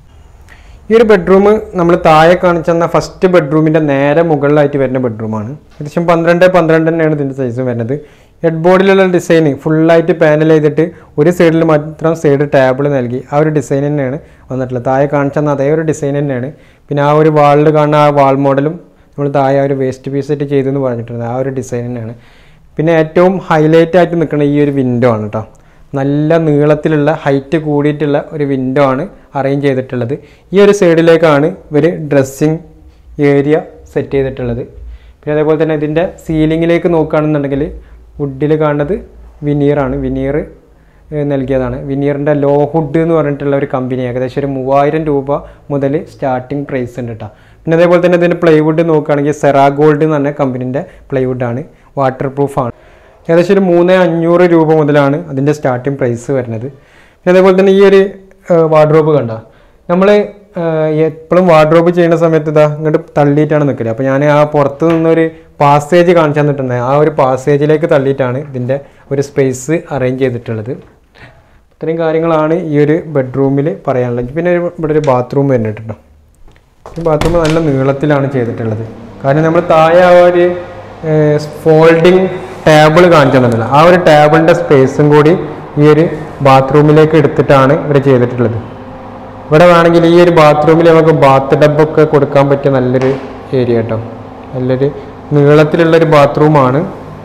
ഈ ഒരു ബെഡ്റൂം നമ്മൾ താഴെ കാണിച്ചെന്ന ഫസ്റ്റ് ബെഡ്റൂമിൻ്റെ നേരെ മുകളിലായിട്ട് വരുന്ന ബെഡ്റൂമാണ് ഏകദേശം പന്ത്രണ്ട് പന്ത്രണ്ട് തന്നെയാണ് ഇതിൻ്റെ സൈസ് വരുന്നത് ഹെഡ് ബോർഡിലുള്ള ഡിസൈൻ ഫുള്ളായിട്ട് പാനൽ ചെയ്തിട്ട് ഒരു സൈഡിൽ മാത്രം സൈഡ് ടേബിൾ നൽകി ആ ഒരു ഡിസൈൻ തന്നെയാണ് വന്നിട്ടുള്ളത് താഴെ കാണിച്ചെന്ന അതേ ഒരു ഡിസൈൻ തന്നെയാണ് പിന്നെ ആ ഒരു വാളിൽ കാണുന്ന ആ വാൾ മോഡലും നമ്മൾ താഴെ ആ ഒരു വേസ്റ്റ് പീസ് ആയിട്ട് ചെയ്തെന്ന് പറഞ്ഞിട്ടുണ്ട് ആ ഒരു ഡിസൈൻ തന്നെയാണ് പിന്നെ ഏറ്റവും ഹൈലൈറ്റ് ആയിട്ട് നിൽക്കുന്ന ഈ ഒരു വിൻഡോ ആണ് കേട്ടോ നല്ല നീളത്തിലുള്ള ഹൈറ്റ് കൂടിയിട്ടുള്ള ഒരു വിൻഡോ ആണ് അറേഞ്ച് ചെയ്തിട്ടുള്ളത് ഈ ഒരു സൈഡിലേക്കാണ് ഇവർ ഡ്രസ്സിങ് ഏരിയ സെറ്റ് ചെയ്തിട്ടുള്ളത് പിന്നെ അതേപോലെ തന്നെ ഇതിൻ്റെ സീലിങ്ങിലേക്ക് നോക്കുകയാണെന്നുണ്ടെങ്കിൽ വുഡിൽ കാണുന്നത് വിനീറാണ് വിനീർ നൽകിയതാണ് വിനീറിൻ്റെ ലോ ഹുഡ് എന്ന് പറഞ്ഞിട്ടുള്ള ഒരു കമ്പനി ഏകദേശം ഒരു മൂവായിരം രൂപ മുതൽ സ്റ്റാർട്ടിംഗ് പ്രൈസ് ഉണ്ട് കേട്ടോ പിന്നെ അതേപോലെ തന്നെ ഇതിൻ്റെ പ്ലൈവുഡ് നോക്കുകയാണെങ്കിൽ സെറാ ഗോൾഡ് എന്ന് പറഞ്ഞ കമ്പനീൻ്റെ പ്ലൈവുഡാണ് വാട്ടർ പ്രൂഫാണ് ഏകദേശം ഒരു മൂന്ന് അഞ്ഞൂറ് രൂപ മുതലാണ് അതിൻ്റെ സ്റ്റാർട്ടിംഗ് പ്രൈസ് വരുന്നത് പിന്നെ അതേപോലെ തന്നെ ഈ ഒരു വാർഡ്രോബ് കണ്ട നമ്മൾ എപ്പോഴും വാർഡ്രോബ് ചെയ്യുന്ന സമയത്ത് ഇതാ ഇങ്ങോട്ട് തള്ളിയിട്ടാണ് നിൽക്കല് അപ്പോൾ ഞാൻ ആ പുറത്ത് നിന്നൊരു പാസേജ് കാണിച്ചു തന്നിട്ടുണ്ട് ആ ഒരു പാസേജിലേക്ക് തള്ളിയിട്ടാണ് ഇതിൻ്റെ ഒരു സ്പേസ് അറേഞ്ച് ചെയ്തിട്ടുള്ളത് ഇത്രയും കാര്യങ്ങളാണ് ഈ ഒരു ബെഡ്റൂമിൽ പറയാനുള്ളത് പിന്നെ ഒരു- ഇവിടെ ഒരു ബാത്റൂം വരുന്നുണ്ടോ ഈ ബാത്റൂം നല്ല നീളത്തിലാണ് ചെയ്തിട്ടുള്ളത് കാരണം നമ്മൾ താഴെ ആ ഒരു ഫോൾഡിങ് ടേബിൾ കാണിച്ചു തന്നിട്ടില്ല ആ ഒരു ടേബിളിൻ്റെ സ്പേസും കൂടി ഈ ഒരു ബാത്റൂമിലേക്ക് എടുത്തിട്ടാണ് ഇവർ ചെയ്തിട്ടുള്ളത് ഇവിടെ വേണമെങ്കിൽ ഈ ഒരു ബാത്റൂമിൽ നമുക്ക് ബാത്ത് ഡബ്ബൊക്കെ കൊടുക്കാൻ പറ്റിയ നല്ലൊരു ഏരിയ കേട്ടോ നല്ലൊരു നീളത്തിലുള്ളൊരു ബാത്റൂമാണ്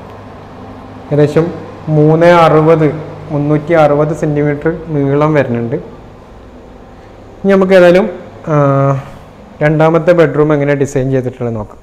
ഏകദേശം മൂന്ന് അറുപത് മുന്നൂറ്റി അറുപത് സെൻറ്റിമീറ്റർ നീളം വരുന്നുണ്ട് ഇനി നമുക്ക് ഏതായാലും ആ, രണ്ടാമത്തെ ബെഡ്റൂം എങ്ങനെ ഡിസൈൻ ചെയ്തിട്ടുള്ളത് നോക്കാം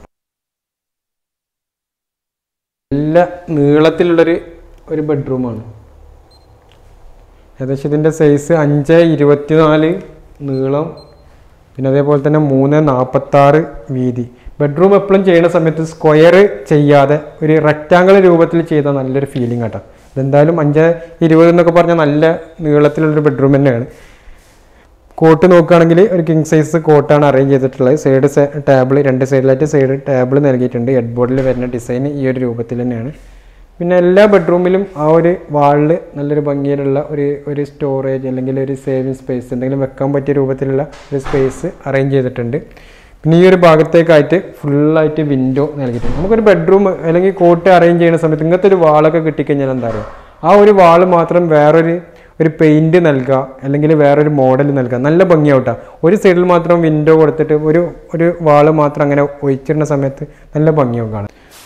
നല്ല നീളത്തിലുള്ളൊരു ഒരു ബെഡ്റൂമാണ് ഏകദേശം ഇതിൻ്റെ സൈസ് അഞ്ച് ഇരുപത്തിനാല് നീളം പിന്നെ അതേപോലെ തന്നെ മൂന്ന് നാൽപ്പത്താറ് വീതി ബെഡ്റൂം എപ്പോഴും ചെയ്യുന്ന സമയത്ത് സ്ക്വയർ ചെയ്യാതെ ഒരു റെക്റ്റാങ്കിൾ രൂപത്തിൽ ചെയ്ത നല്ലൊരു ഫീലിംഗ് കേട്ടോ ഇതെന്തായാലും അഞ്ച് ഇരുപത് എന്നൊക്കെ പറഞ്ഞാൽ നല്ല നീളത്തിലുള്ളൊരു ബെഡ്റൂം തന്നെയാണ് കോട്ട് നോക്കുകയാണെങ്കിൽ ഒരു കിങ് സൈസ് കോട്ടാണ് അറേഞ്ച് ചെയ്തിട്ടുള്ളത് സൈഡ് ടേബിൾ രണ്ട് സൈഡിലായിട്ട് സൈഡ് ടേബിൾ നൽകിയിട്ടുണ്ട് ഹെഡ് ബോർഡിൽ വരുന്ന ഡിസൈൻ ഈ ഒരു രൂപത്തിൽ തന്നെയാണ് പിന്നെ എല്ലാ ബെഡ്റൂമിലും ആ ഒരു വാളിൽ നല്ലൊരു ഭംഗിയിലുള്ള ഒരു ഒരു സ്റ്റോറേജ് അല്ലെങ്കിൽ ഒരു സേവിങ് സ്പേസ് എന്തെങ്കിലും വെക്കാൻ പറ്റിയ രൂപത്തിലുള്ള ഒരു സ്പേസ് അറേഞ്ച് ചെയ്തിട്ടുണ്ട് പിന്നെ ഈ ഒരു ഭാഗത്തേക്കായിട്ട് ഫുള്ളായിട്ട് വിൻഡോ നൽകിയിട്ടുണ്ട് നമുക്കൊരു ബെഡ്റൂം അല്ലെങ്കിൽ കോട്ട് അറേഞ്ച് ചെയ്യുന്ന സമയത്ത് ഇങ്ങനത്തെ ഒരു വാളൊക്കെ കിട്ടിക്കഴിഞ്ഞാൽ എന്താ പറയുക ആ ഒരു വാള് മാത്രം വേറൊരു ഒരു പെയിന്റ് നൽകുക അല്ലെങ്കിൽ വേറൊരു മോഡൽ നൽകുക നല്ല ഭംഗിയാവട്ടെ ഒരു സൈഡിൽ മാത്രം വിൻഡോ കൊടുത്തിട്ട് ഒരു ഒരു വാള് മാത്രം അങ്ങനെ ഒഴിച്ചിടുന്ന സമയത്ത് നല്ല ഭംഗിയാവും കാണാം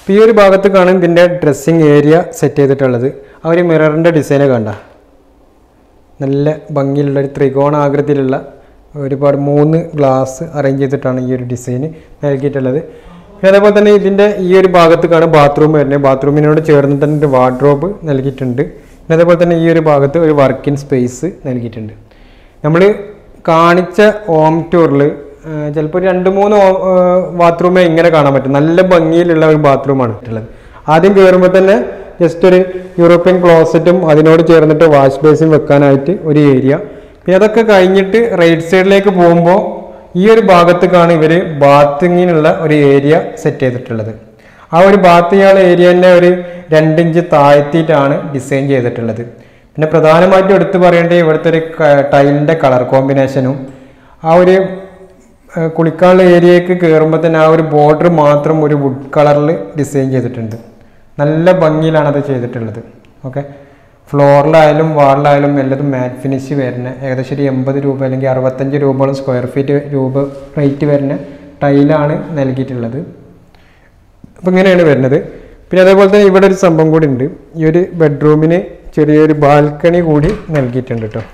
അപ്പോൾ ഈ ഒരു ഭാഗത്ത് കാണും ഇതിൻ്റെ ഡ്രസ്സിങ് ഏരിയ സെറ്റ് ചെയ്തിട്ടുള്ളത് ആ ഒരു മിററിൻ്റെ ഡിസൈന് കണ്ട നല്ല ഭംഗിയിലുള്ള ഒരു ത്രികോണാകൃതിയിലുള്ള ഒരുപാട് മൂന്ന് ഗ്ലാസ് അറേഞ്ച് ചെയ്തിട്ടാണ് ഈ ഒരു ഡിസൈൻ നൽകിയിട്ടുള്ളത് പിന്നെ അതേപോലെ തന്നെ ഇതിൻ്റെ ഈ ഒരു ഭാഗത്ത് കാണും ബാത്റൂം വരുന്നത് ബാത്റൂമിനോട് ചേർന്ന് തന്നെ ഒരു വാർഡ്രോബ് നൽകിയിട്ടുണ്ട് പിന്നെ അതേപോലെ തന്നെ ഈ ഒരു ഭാഗത്ത് ഒരു വർക്കിംഗ് സ്പേസ് നൽകിയിട്ടുണ്ട് നമ്മൾ കാണിച്ച ഹോം ടൂറിൽ ചിലപ്പോൾ രണ്ട് മൂന്ന് ബാത്റൂമേ ഇങ്ങനെ കാണാൻ പറ്റും നല്ല ഭംഗിയിലുള്ള ഒരു ബാത്റൂമാണ് ഉള്ളത് ആദ്യം കയറുമ്പോൾ തന്നെ ജസ്റ്റ് ഒരു യൂറോപ്യൻ ക്ലോസറ്റും അതിനോട് ചേർന്നിട്ട് വാഷ് ബേസിൻ വെക്കാനായിട്ട് ഒരു ഏരിയ പിന്നെ അതൊക്കെ കഴിഞ്ഞിട്ട് റൈറ്റ് സൈഡിലേക്ക് പോകുമ്പോൾ ഈ ഒരു ഭാഗത്തേക്കാണ് ഇവർ ബാത്തിങ്ങിനുള്ള ഒരു ഏരിയ സെറ്റ് ചെയ്തിട്ടുള്ളത് ആ ഒരു ബാത്ത് ചെയ്യാനുള്ള ഏരിയ തന്നെ ഒരു രണ്ടിഞ്ച് താഴ്ത്തിയിട്ടാണ് ഡിസൈൻ ചെയ്തിട്ടുള്ളത് പിന്നെ പ്രധാനമായിട്ടും എടുത്തു പറയേണ്ടത് ഇവിടുത്തെ ഒരു ടൈലിൻ്റെ കളർ കോമ്പിനേഷനും ആ ഒരു ഏഹ്, കുളിക്കാനുള്ള ഏരിയക്ക് കയറുമ്പോൾ തന്നെ ആ ഒരു ബോർഡർ മാത്രം ഒരു വുഡ് കളറിൽ ഡിസൈൻ ചെയ്തിട്ടുണ്ട് നല്ല ഭംഗിയിലാണ് അത് ചെയ്തിട്ടുള്ളത് ഓക്കെ ഫ്ലോറിലായാലും വാളിലായാലും എല്ലാതും മാറ്റ് ഫിനിഷ് വരുന്ന ഏകദേശം ഒരു എൺപത് രൂപ അല്ലെങ്കിൽ അറുപത്തഞ്ച് രൂപയോളം സ്ക്വയർ ഫീറ്റ് രൂപ റേറ്റ് വരുന്ന ടൈലാണ് നൽകിയിട്ടുള്ളത് അപ്പം ഇങ്ങനെയാണ് വരുന്നത് പിന്നെ അതേപോലെ തന്നെ ഇവിടെ ഒരു സംഭവം കൂടി ഉണ്ട് ഈ ഒരു ബെഡ്റൂമിന് ചെറിയൊരു ബാൽക്കണി കൂടി നൽകിയിട്ടുണ്ട് കേട്ടോ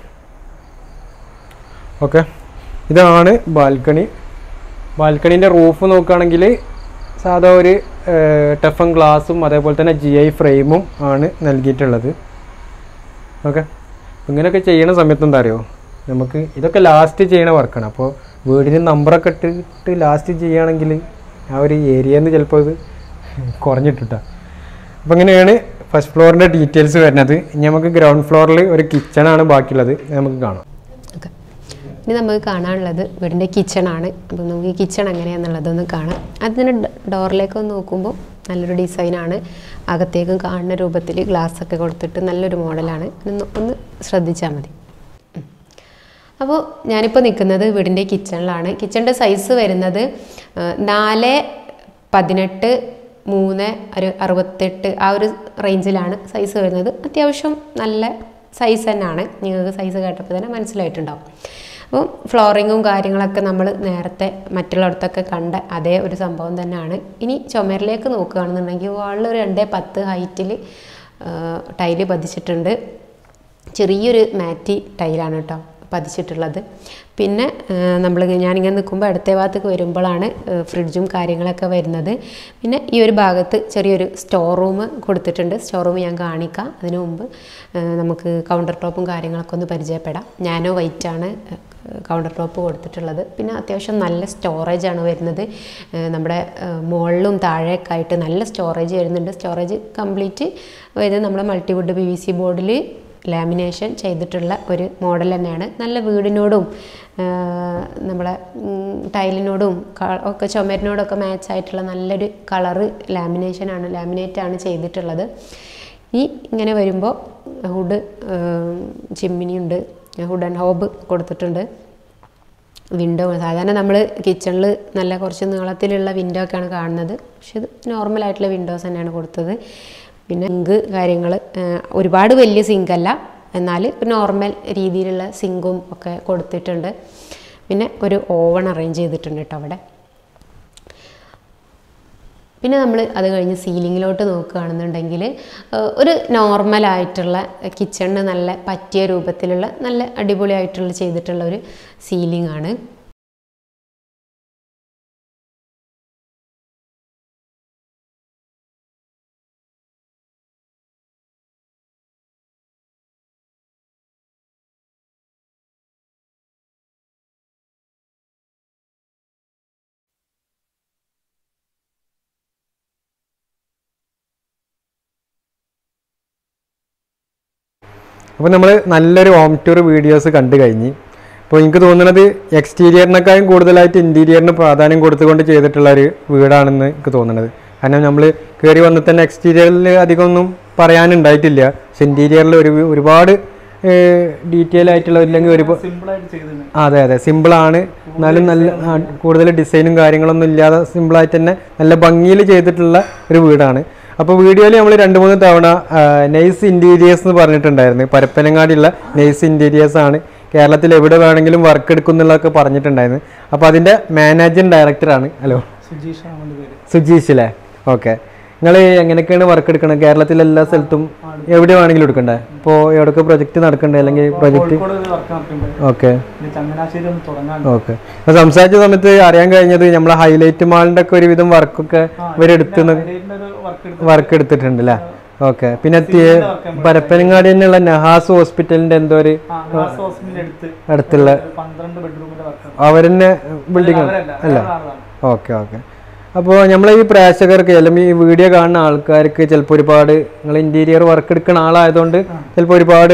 ഓക്കെ ഇതാണ് ബാൽക്കണി ബാൽക്കണീൻ്റെ റൂഫ് നോക്കുകയാണെങ്കിൽ സാധാ ഒരു ടഫൻ ഗ്ലാസും അതേപോലെ തന്നെ ജി ഐ ഫ്രെയിമും ആണ് നൽകിയിട്ടുള്ളത് ഓക്കെ ഇങ്ങനെയൊക്കെ ചെയ്യണ സമയത്ത് എന്താ അറിയോ നമുക്ക് ഇതൊക്കെ ലാസ്റ്റ് ചെയ്യണ വർക്കാണ് അപ്പോൾ വീടിന് നമ്പറൊക്കെ ഇട്ടിട്ട് ലാസ്റ്റ് ചെയ്യുകയാണെങ്കിൽ ആ ഒരു ഏരിയയിൽ നിന്ന് ചിലപ്പോൾ ഇത് കുറഞ്ഞിട്ടാ അപ്പോൾ ഇങ്ങനെയാണ് ഫസ്റ്റ് ഫ്ലോറിൻ്റെ ഡീറ്റെയിൽസ് വരുന്നത് ഇനി നമുക്ക് ഗ്രൗണ്ട് ഫ്ലോറിൽ ഒരു കിച്ചണാണ് ബാക്കിയുള്ളത് അത് നമുക്ക് കാണാം ഓക്കെ ഇനി നമുക്ക് കാണാനുള്ളത് വീടിൻ്റെ കിച്ചണാണ് അപ്പോൾ നമുക്ക് ഈ കിച്ചൺ എങ്ങനെയാണെന്നുള്ളതൊന്ന് കാണാം അതിന് ഡോറിലേക്ക് ഒന്ന് നോക്കുമ്പോൾ നല്ലൊരു ഡിസൈനാണ് അകത്തേക്കും കാണുന്ന രൂപത്തിൽ ഗ്ലാസ് ഒക്കെ കൊടുത്തിട്ട് നല്ലൊരു മോഡലാണ് ഒന്ന് ഒന്ന് ശ്രദ്ധിച്ചാൽ മതി ഉം. അപ്പോൾ ഞാനിപ്പോൾ നിൽക്കുന്നത് വീടിൻ്റെ കിച്ചണിലാണ് കിച്ചണിൻ്റെ സൈസ് വരുന്നത് ആ, നാല് പതിനെട്ട് മൂന്ന് ഒരു അറുപത്തെട്ട് ആ ഒരു റേഞ്ചിലാണ് സൈസ് വരുന്നത് അത്യാവശ്യം നല്ല സൈസ് തന്നെയാണ് നിങ്ങൾക്ക് സൈസ് കേട്ടപ്പോൾ തന്നെ മനസ്സിലായിട്ടുണ്ടാവും അപ്പോൾ ഫ്ലോറിങ്ങും കാര്യങ്ങളൊക്കെ നമ്മൾ നേരത്തെ മറ്റുള്ളിടത്തൊക്കെ കണ്ട അതേ ഒരു സംഭവം തന്നെയാണ് ഇനി ചുമരിലേക്ക് നോക്കുകയാണെന്നുണ്ടെങ്കിൽ വാളിൽ ഒരു രണ്ടേ പത്ത് ഹൈറ്റിൽ ടൈല് പതിച്ചിട്ടുണ്ട് ചെറിയൊരു മാറ്റി ടൈലാണ് കേട്ടോ പതിച്ചിട്ടുള്ളത് പിന്നെ നമ്മൾ ഞാനിങ്ങനെ നിൽക്കുമ്പോൾ അടുത്ത ഭാഗത്തേക്ക് വരുമ്പോഴാണ് ഏഹ്, ഫ്രിഡ്ജും കാര്യങ്ങളൊക്കെ വരുന്നത് പിന്നെ ഈ ഒരു ഭാഗത്ത് ചെറിയൊരു സ്റ്റോർ റൂം കൊടുത്തിട്ടുണ്ട് സ്റ്റോർ റൂം ഞാൻ കാണിക്കാം അതിനു മുമ്പ് ഏഹ്, നമുക്ക് കൗണ്ടർ ടോപ്പും കാര്യങ്ങളൊക്കെ ഒന്ന് പരിചയപ്പെടാം ഞാനോ വൈറ്റാണ് കൗണ്ടർ ടോപ്പ് കൊടുത്തിട്ടുള്ളത് പിന്നെ അത്യാവശ്യം നല്ല സ്റ്റോറേജ് ആണ് വരുന്നത് ഏഹ് നമ്മുടെ ഏഹ് മുകളിലും താഴേയൊക്കെ ആയിട്ട് നല്ല സ്റ്റോറേജ് വരുന്നുണ്ട് സ്റ്റോറേജ് കംപ്ലീറ്റ് വരുന്നത് നമ്മുടെ മൾട്ടിവുഡ് പി വി സി ബോർഡിൽ ലാമിനേഷൻ ചെയ്തിട്ടുള്ള ഒരു മോഡൽ തന്നെയാണ് നല്ല വീടിനോടും ഏഹ് നമ്മളെ ഉം, ടൈലിനോടും ക- ഒക്കെ ചുമരിനോടൊക്കെ മാച്ച് ആയിട്ടുള്ള നല്ലൊരു കളറ് ലാമിനേഷനാണ് ലാമിനേറ്റാണ് ചെയ്തിട്ടുള്ളത് ഈ ഇങ്ങനെ വരുമ്പോൾ ഹുഡ് ചിമ്മിനിയുണ്ട് ഹുഡ് ആൻഡ് ഹോബ് കൊടുത്തിട്ടുണ്ട് വിൻഡോ സാധാരണ നമ്മൾ കിച്ചണിൽ നല്ല കുറച്ച് നീളത്തിലുള്ള വിൻഡോ ഒക്കെയാണ് കാണുന്നത് പക്ഷെ ഇത് നോർമൽ ആയിട്ടുള്ള വിൻഡോസ് തന്നെയാണ് കൊടുത്തത് പിന്നെ സിങ്ക് കാര്യങ്ങൾ ഒരുപാട് വലിയ സിങ്ക് അല്ല എന്നാൽ നോർമൽ രീതിയിലുള്ള സിങ്കും ഒക്കെ കൊടുത്തിട്ടുണ്ട് പിന്നെ ഒരു ഓവൺ അറേഞ്ച് ചെയ്തിട്ടുണ്ട് കേട്ടോ അവിടെ പിന്നെ നമ്മൾ അത് കഴിഞ്ഞ് സീലിങ്ങിലോട്ട് നോക്കുകയാണെന്നുണ്ടെങ്കിൽ ഏഹ്, ഒരു നോർമലായിട്ടുള്ള കിച്ചണിന് നല്ല പറ്റിയ രൂപത്തിലുള്ള നല്ല അടിപൊളിയായിട്ടുള്ള ചെയ്തിട്ടുള്ള ഒരു സീലിംഗ് ആണ് അപ്പോൾ നമ്മൾ നല്ലൊരു ഹോം ടൂർ വീഡിയോസ് കണ്ടു കഴിഞ്ഞ് അപ്പോൾ എനിക്ക് തോന്നുന്നത് എക്സ്റ്റീരിയറിനേക്കാളും കൂടുതലായിട്ട് ഇൻറ്റീരിയറിന് പ്രാധാന്യം കൊടുത്തുകൊണ്ട് ചെയ്തിട്ടുള്ള ഒരു വീടാണെന്ന് എനിക്ക് തോന്നുന്നത് കാരണം നമ്മൾ കയറി വന്നിട്ട് തന്നെ എക്സ്റ്റീരിയറിൽ അധികം ഒന്നും പറയാനുണ്ടായിട്ടില്ല പക്ഷെ ഇൻറ്റീരിയറിൽ ഒരു ഒരുപാട് ഡീറ്റെയിൽ ആയിട്ടുള്ള അല്ലെങ്കിൽ ഒരു സിമ്പിളായിട്ട് ചെയ്തിട്ടുണ്ട് അതെ അതെ സിമ്പിളാണ് എന്നാലും നല്ല ആ, കൂടുതൽ ഡിസൈനും കാര്യങ്ങളൊന്നും ഇല്ലാതെ സിമ്പിളായിട്ട് തന്നെ നല്ല ഭംഗിയിൽ ചെയ്തിട്ടുള്ള ഒരു വീടാണ് അപ്പോൾ വീഡിയോയിൽ നമ്മൾ രണ്ട് മൂന്ന് തവണ നൈസ് ഇൻറ്റീരിയേഴ്സ് എന്ന് പറഞ്ഞിട്ടുണ്ടായിരുന്നു പരപ്പനങ്ങാടിയുള്ള നൈസ് ഇൻറ്റീരിയേഴ്സ് ആണ് കേരളത്തിൽ എവിടെ വേണമെങ്കിലും വർക്ക് എടുക്കുന്നുള്ളതൊക്കെ പറഞ്ഞിട്ടുണ്ടായിരുന്നു അപ്പോൾ അതിൻ്റെ മാനേജിങ് ഡയറക്ടറാണ് ഹലോ സുജീഷ് ആണ് അവൻ്റെ പേര് സുജീഷ് അല്ലേ ഓക്കെ നിങ്ങൾ എങ്ങനെയൊക്കെയാണ് വർക്ക് എടുക്കുന്നത് കേരളത്തിലെ എല്ലാ സ്ഥലത്തും എവിടെ വേണമെങ്കിലും എടുക്കണ്ടേ ഇപ്പോൾ എവിടെയൊക്കെ പ്രൊജക്റ്റ് നടക്കണ്ടേ അല്ലെങ്കിൽ പ്രൊജക്റ്റ് കോഴിക്കോട് ഒരു വർക്ക് നടക്കുന്നുണ്ട് ഓക്കെ പിന്നെ ചങ്ങനാശ്ശേരി ഒന്ന് തുടങ്ങാൻ ഓക്കെ അപ്പോൾ സംസാരിച്ച സമയത്ത് അറിയാൻ കഴിഞ്ഞത് നമ്മളെ ഹൈലൈറ്റ് മാളിൻ്റെ ഒക്കെ ഒരുവിധം വർക്കൊക്കെ ഇവരെടുത്ത് ഒരു വർക്ക് എടുത്ത് വർക്ക് എടുത്തിട്ടുണ്ട് അല്ലേ ഓക്കെ പിന്നെ തി- പരപ്പനങ്ങാടി തന്നെയുള്ള നഹാസ് ഹോസ്പിറ്റലിന്റെ എന്തോ ഒരു ആ ഗ്ലാസ് ഹോസ്പിറ്റലിൽ എടുത്ത് അടുത്തുള്ള ഒരു പന്ത്രണ്ട് ബെഡ്റൂമിന്റെ വർക്ക് അവരെന്നെ ബിൽഡിംഗ് അവരല്ല വേറെ ആളാണ് ഓക്കെ ഓക്കെ അപ്പോൾ നമ്മളെ ഈ പ്രേക്ഷകർക്ക് അല്ലെങ്കിൽ ഈ വീഡിയോ കാണുന്ന ആൾക്കാർക്ക് ചിലപ്പോൾ ഒരുപാട് നിങ്ങൾ ഇൻറ്റീരിയർ വർക്ക് എടുക്കുന്ന ആളായതുകൊണ്ട് ചിലപ്പോൾ ഒരുപാട്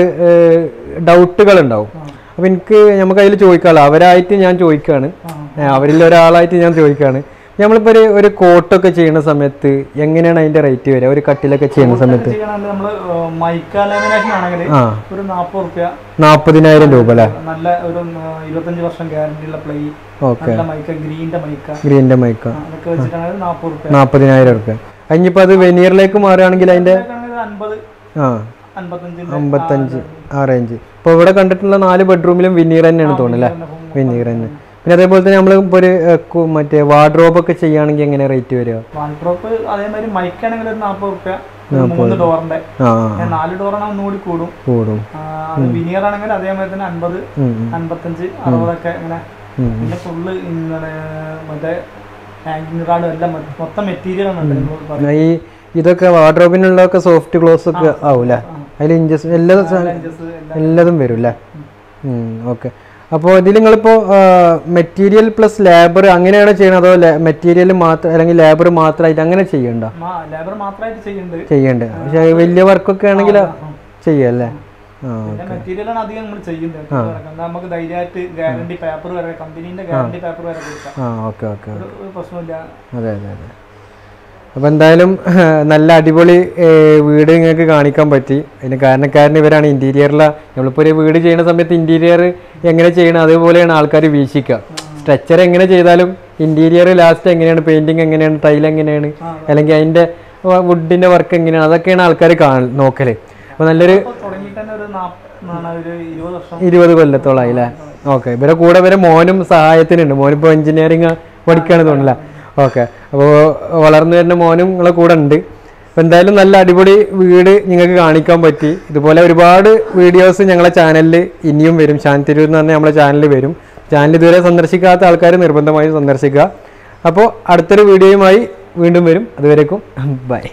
ഡൗട്ടുകൾ ഉണ്ടാവും അപ്പോൾ എനിക്ക് നമുക്ക് അതിൽ ചോദിക്കാമല്ലോ അവരായിട്ട് ഞാൻ ചോദിക്കുകയാണ് ഏ, അവരിൽ ഒരാളായിട്ട് ഞാൻ ചോദിക്കുകയാണ് നമ്മളിപ്പോൾ ഒരു ഒരു കോട്ടൊക്കെ ചെയ്യുന്ന സമയത്ത് എങ്ങനെയാണ് അതിൻ്റെ റേറ്റ് വരിക ഒരു കട്ടിലൊക്കെ ചെയ്യുന്ന സമയത്ത് ചെയ്യണമെങ്കിൽ നമ്മള് മൈക്ക ലാമിനേഷൻ ആണെങ്കിൽ ആ ഒരു നാൽപ്പത് റുപ്യ നാൽപ്പതിനായിരം രൂപ അല്ലേ നല്ല ഒരു ഉം, ഇരുപത്തഞ്ച് വർഷം ഗ്യാരണ്ടി ഉള്ള പ്ലേ ഓക്കെ നല്ല മൈക്ക ഗ്രീന്റെ മൈക്ക ഗ്രീൻ്റെ മൈക്ക അതൊക്കെ വെച്ചിട്ടാണെങ്കിൽ നാൽപ്പത് റുപ്യ നാൽപ്പതിനായിരം റുപ്യ അതിനിപ്പോൾ അത് വെനീറിലേക്ക് മാറുകയാണെങ്കിൽ അതിൻ്റെ അൻപത് ആ അൻപത്തഞ്ചിന്റെ അമ്പത്തഞ്ച് ആ റേഞ്ച് ഇപ്പോൾ ഇവിടെ കണ്ടിട്ടുള്ള നാല് ബെഡ്റൂമിലും വിനീർ തന്നെയാണ് തോന്നുന്നത് അല്ലേ വിനീർ തന്നെ പിന്നെ അതേപോലെ തന്നെ നമ്മൾ ഇപ്പോൾ ഒരു ഏ, കു- മറ്റേ വാർഡ്രോബ് ഒക്കെ ചെയ്യുകയാണെങ്കിൽ എങ്ങനെ റേറ്റ് വരിക വാൾഡ്രോപ്പ് അതേമാതിരി മൈക്ക് ആണെങ്കിൽ ഒരു നാൽപ്പത് റുപ്യ മൂന്ന് ഡോറിന്റെ ആ ഞാൻ നാല് ഡോറാണെങ്കിൽ ഒന്നുകൂടി കൂടും കൂടും ആ, അത് വിനിയർ ആണെങ്കിൽ അതേമാതിരി തന്നെ അൻപത് ഉം, ഉം. അൻപത്തഞ്ച് അറുപതൊക്കെ ഇങ്ങനെ ഉം. പിന്നെ ഫുള്ള് ഇങ്ങനെ മറ്റേ ഹാങ്കിങ് റാഡും എല്ലാം മൊ- മൊത്തം മെറ്റീരിയൽ ആണ് ഉണ്ട് നമ്മള് പിന്നെ ഈ ഇതൊക്കെ വാർഡ്രോബിനുള്ളതൊക്കെ സോഫ്റ്റ് ക്ലോസ് ഒക്കെ ആവൂലേ അതിൽ ഇഞ്ചസ് എല്ലാ സാധനം- inches എല്ലാം എല്ലാതും വരും അല്ലേ ഓക്കെ അപ്പോൾ ഇതിൽ നിങ്ങളിപ്പോൾ മെറ്റീരിയൽ പ്ലസ് ലേബർ അങ്ങനെയാണോ ചെയ്യണത് അതോ മെറ്റീരിയൽ മാത്രം അല്ലെങ്കിൽ ലേബർ മാത്രമായിട്ട് അങ്ങനെ ചെയ്യണ്ട ലേബർ മാത്രമായിട്ട് ചെയ്യുന്നുണ്ട് ചെയ്യണ്ടേ പക്ഷേ വലിയ വർക്കൊക്കെ ആണെങ്കിൽ ചെയ്യല്ലേ ആ പിന്നെ മെറ്റീരിയൽ ആണ് അധികം നമ്മൾ ചെയ്യുന്നത് കാരണം നമുക്ക് ധൈര്യമായിട്ട് ഗ്യാരണ്ടി പേപ്പർ വരെ കമ്പനീന്റെ ഗ്യാരണ്ടി പേപ്പർ വരെ കൊടുക്കാം ആ ഓക്കെ ഓക്കെ ഒരു ഒരു പ്രശ്നമില്ല അതെ അതെ അതെ അപ്പോൾ എന്തായാലും നല്ല അടിപൊളി ഏ, വീട് നിങ്ങൾക്ക് കാണിക്കാൻ പറ്റി അതിന് കാരണക്കാരൻ ഇവരാണ് ഇൻറ്റീരിയറിലെ നമ്മളിപ്പോൾ ഒരു വീട് ചെയ്യുന്ന സമയത്ത് ഇൻറ്റീരിയർ എങ്ങനെ ചെയ്യണം അതേപോലെയാണ് ആൾക്കാർ വീക്ഷിക്കുക സ്ട്രക്ചർ എങ്ങനെ ചെയ്താലും ഇൻറ്റീരിയർ ലാസ്റ്റ് എങ്ങനെയാണ് പെയിൻറ്റിങ് എങ്ങനെയാണ് ടൈൽ എങ്ങനെയാണ് അല്ലെങ്കിൽ അതിൻ്റെ വുഡിൻ്റെ വർക്ക് എങ്ങനെയാണ് അതൊക്കെയാണ് ആൾക്കാർ കാണൽ നോക്കൽ അപ്പോൾ നല്ലൊരു ഇപ്പൊ തുടങ്ങിയിട്ട് തന്നെ ഒരു നാൽപ്പത് ഒരു ഇരുപത് വർഷം ഇരുപത് കൊല്ലത്തോളമായി അല്ലേ ഓക്കെ ഇവരെ കൂടെ ഇവരെ മോനും സഹായത്തിനുണ്ട് മോനിപ്പോൾ എഞ്ചിനീയറിങ് പഠിക്കുകയാണ് തോന്നില്ല ഓക്കെ അപ്പോൾ വളർന്നു വരുന്ന മോനും നിങ്ങളെ കൂടെ ഉണ്ട് അപ്പോൾ എന്തായാലും നല്ല അടിപൊളി വീട് നിങ്ങൾക്ക് കാണിക്കാൻ പറ്റി ഇതുപോലെ ഒരുപാട് വീഡിയോസ് ഞങ്ങളെ ചാനലിൽ ഇനിയും വരും ശാന്തിരൂർ എന്ന് പറഞ്ഞാൽ നമ്മളെ ചാനലിൽ വരും ചാനൽ ഇതുവരെ സന്ദർശിക്കാത്ത ആൾക്കാർ നിർബന്ധമായും സന്ദർശിക്കുക അപ്പോൾ അടുത്തൊരു വീഡിയോയുമായി വീണ്ടും വരും അതുവരേക്കും ബൈ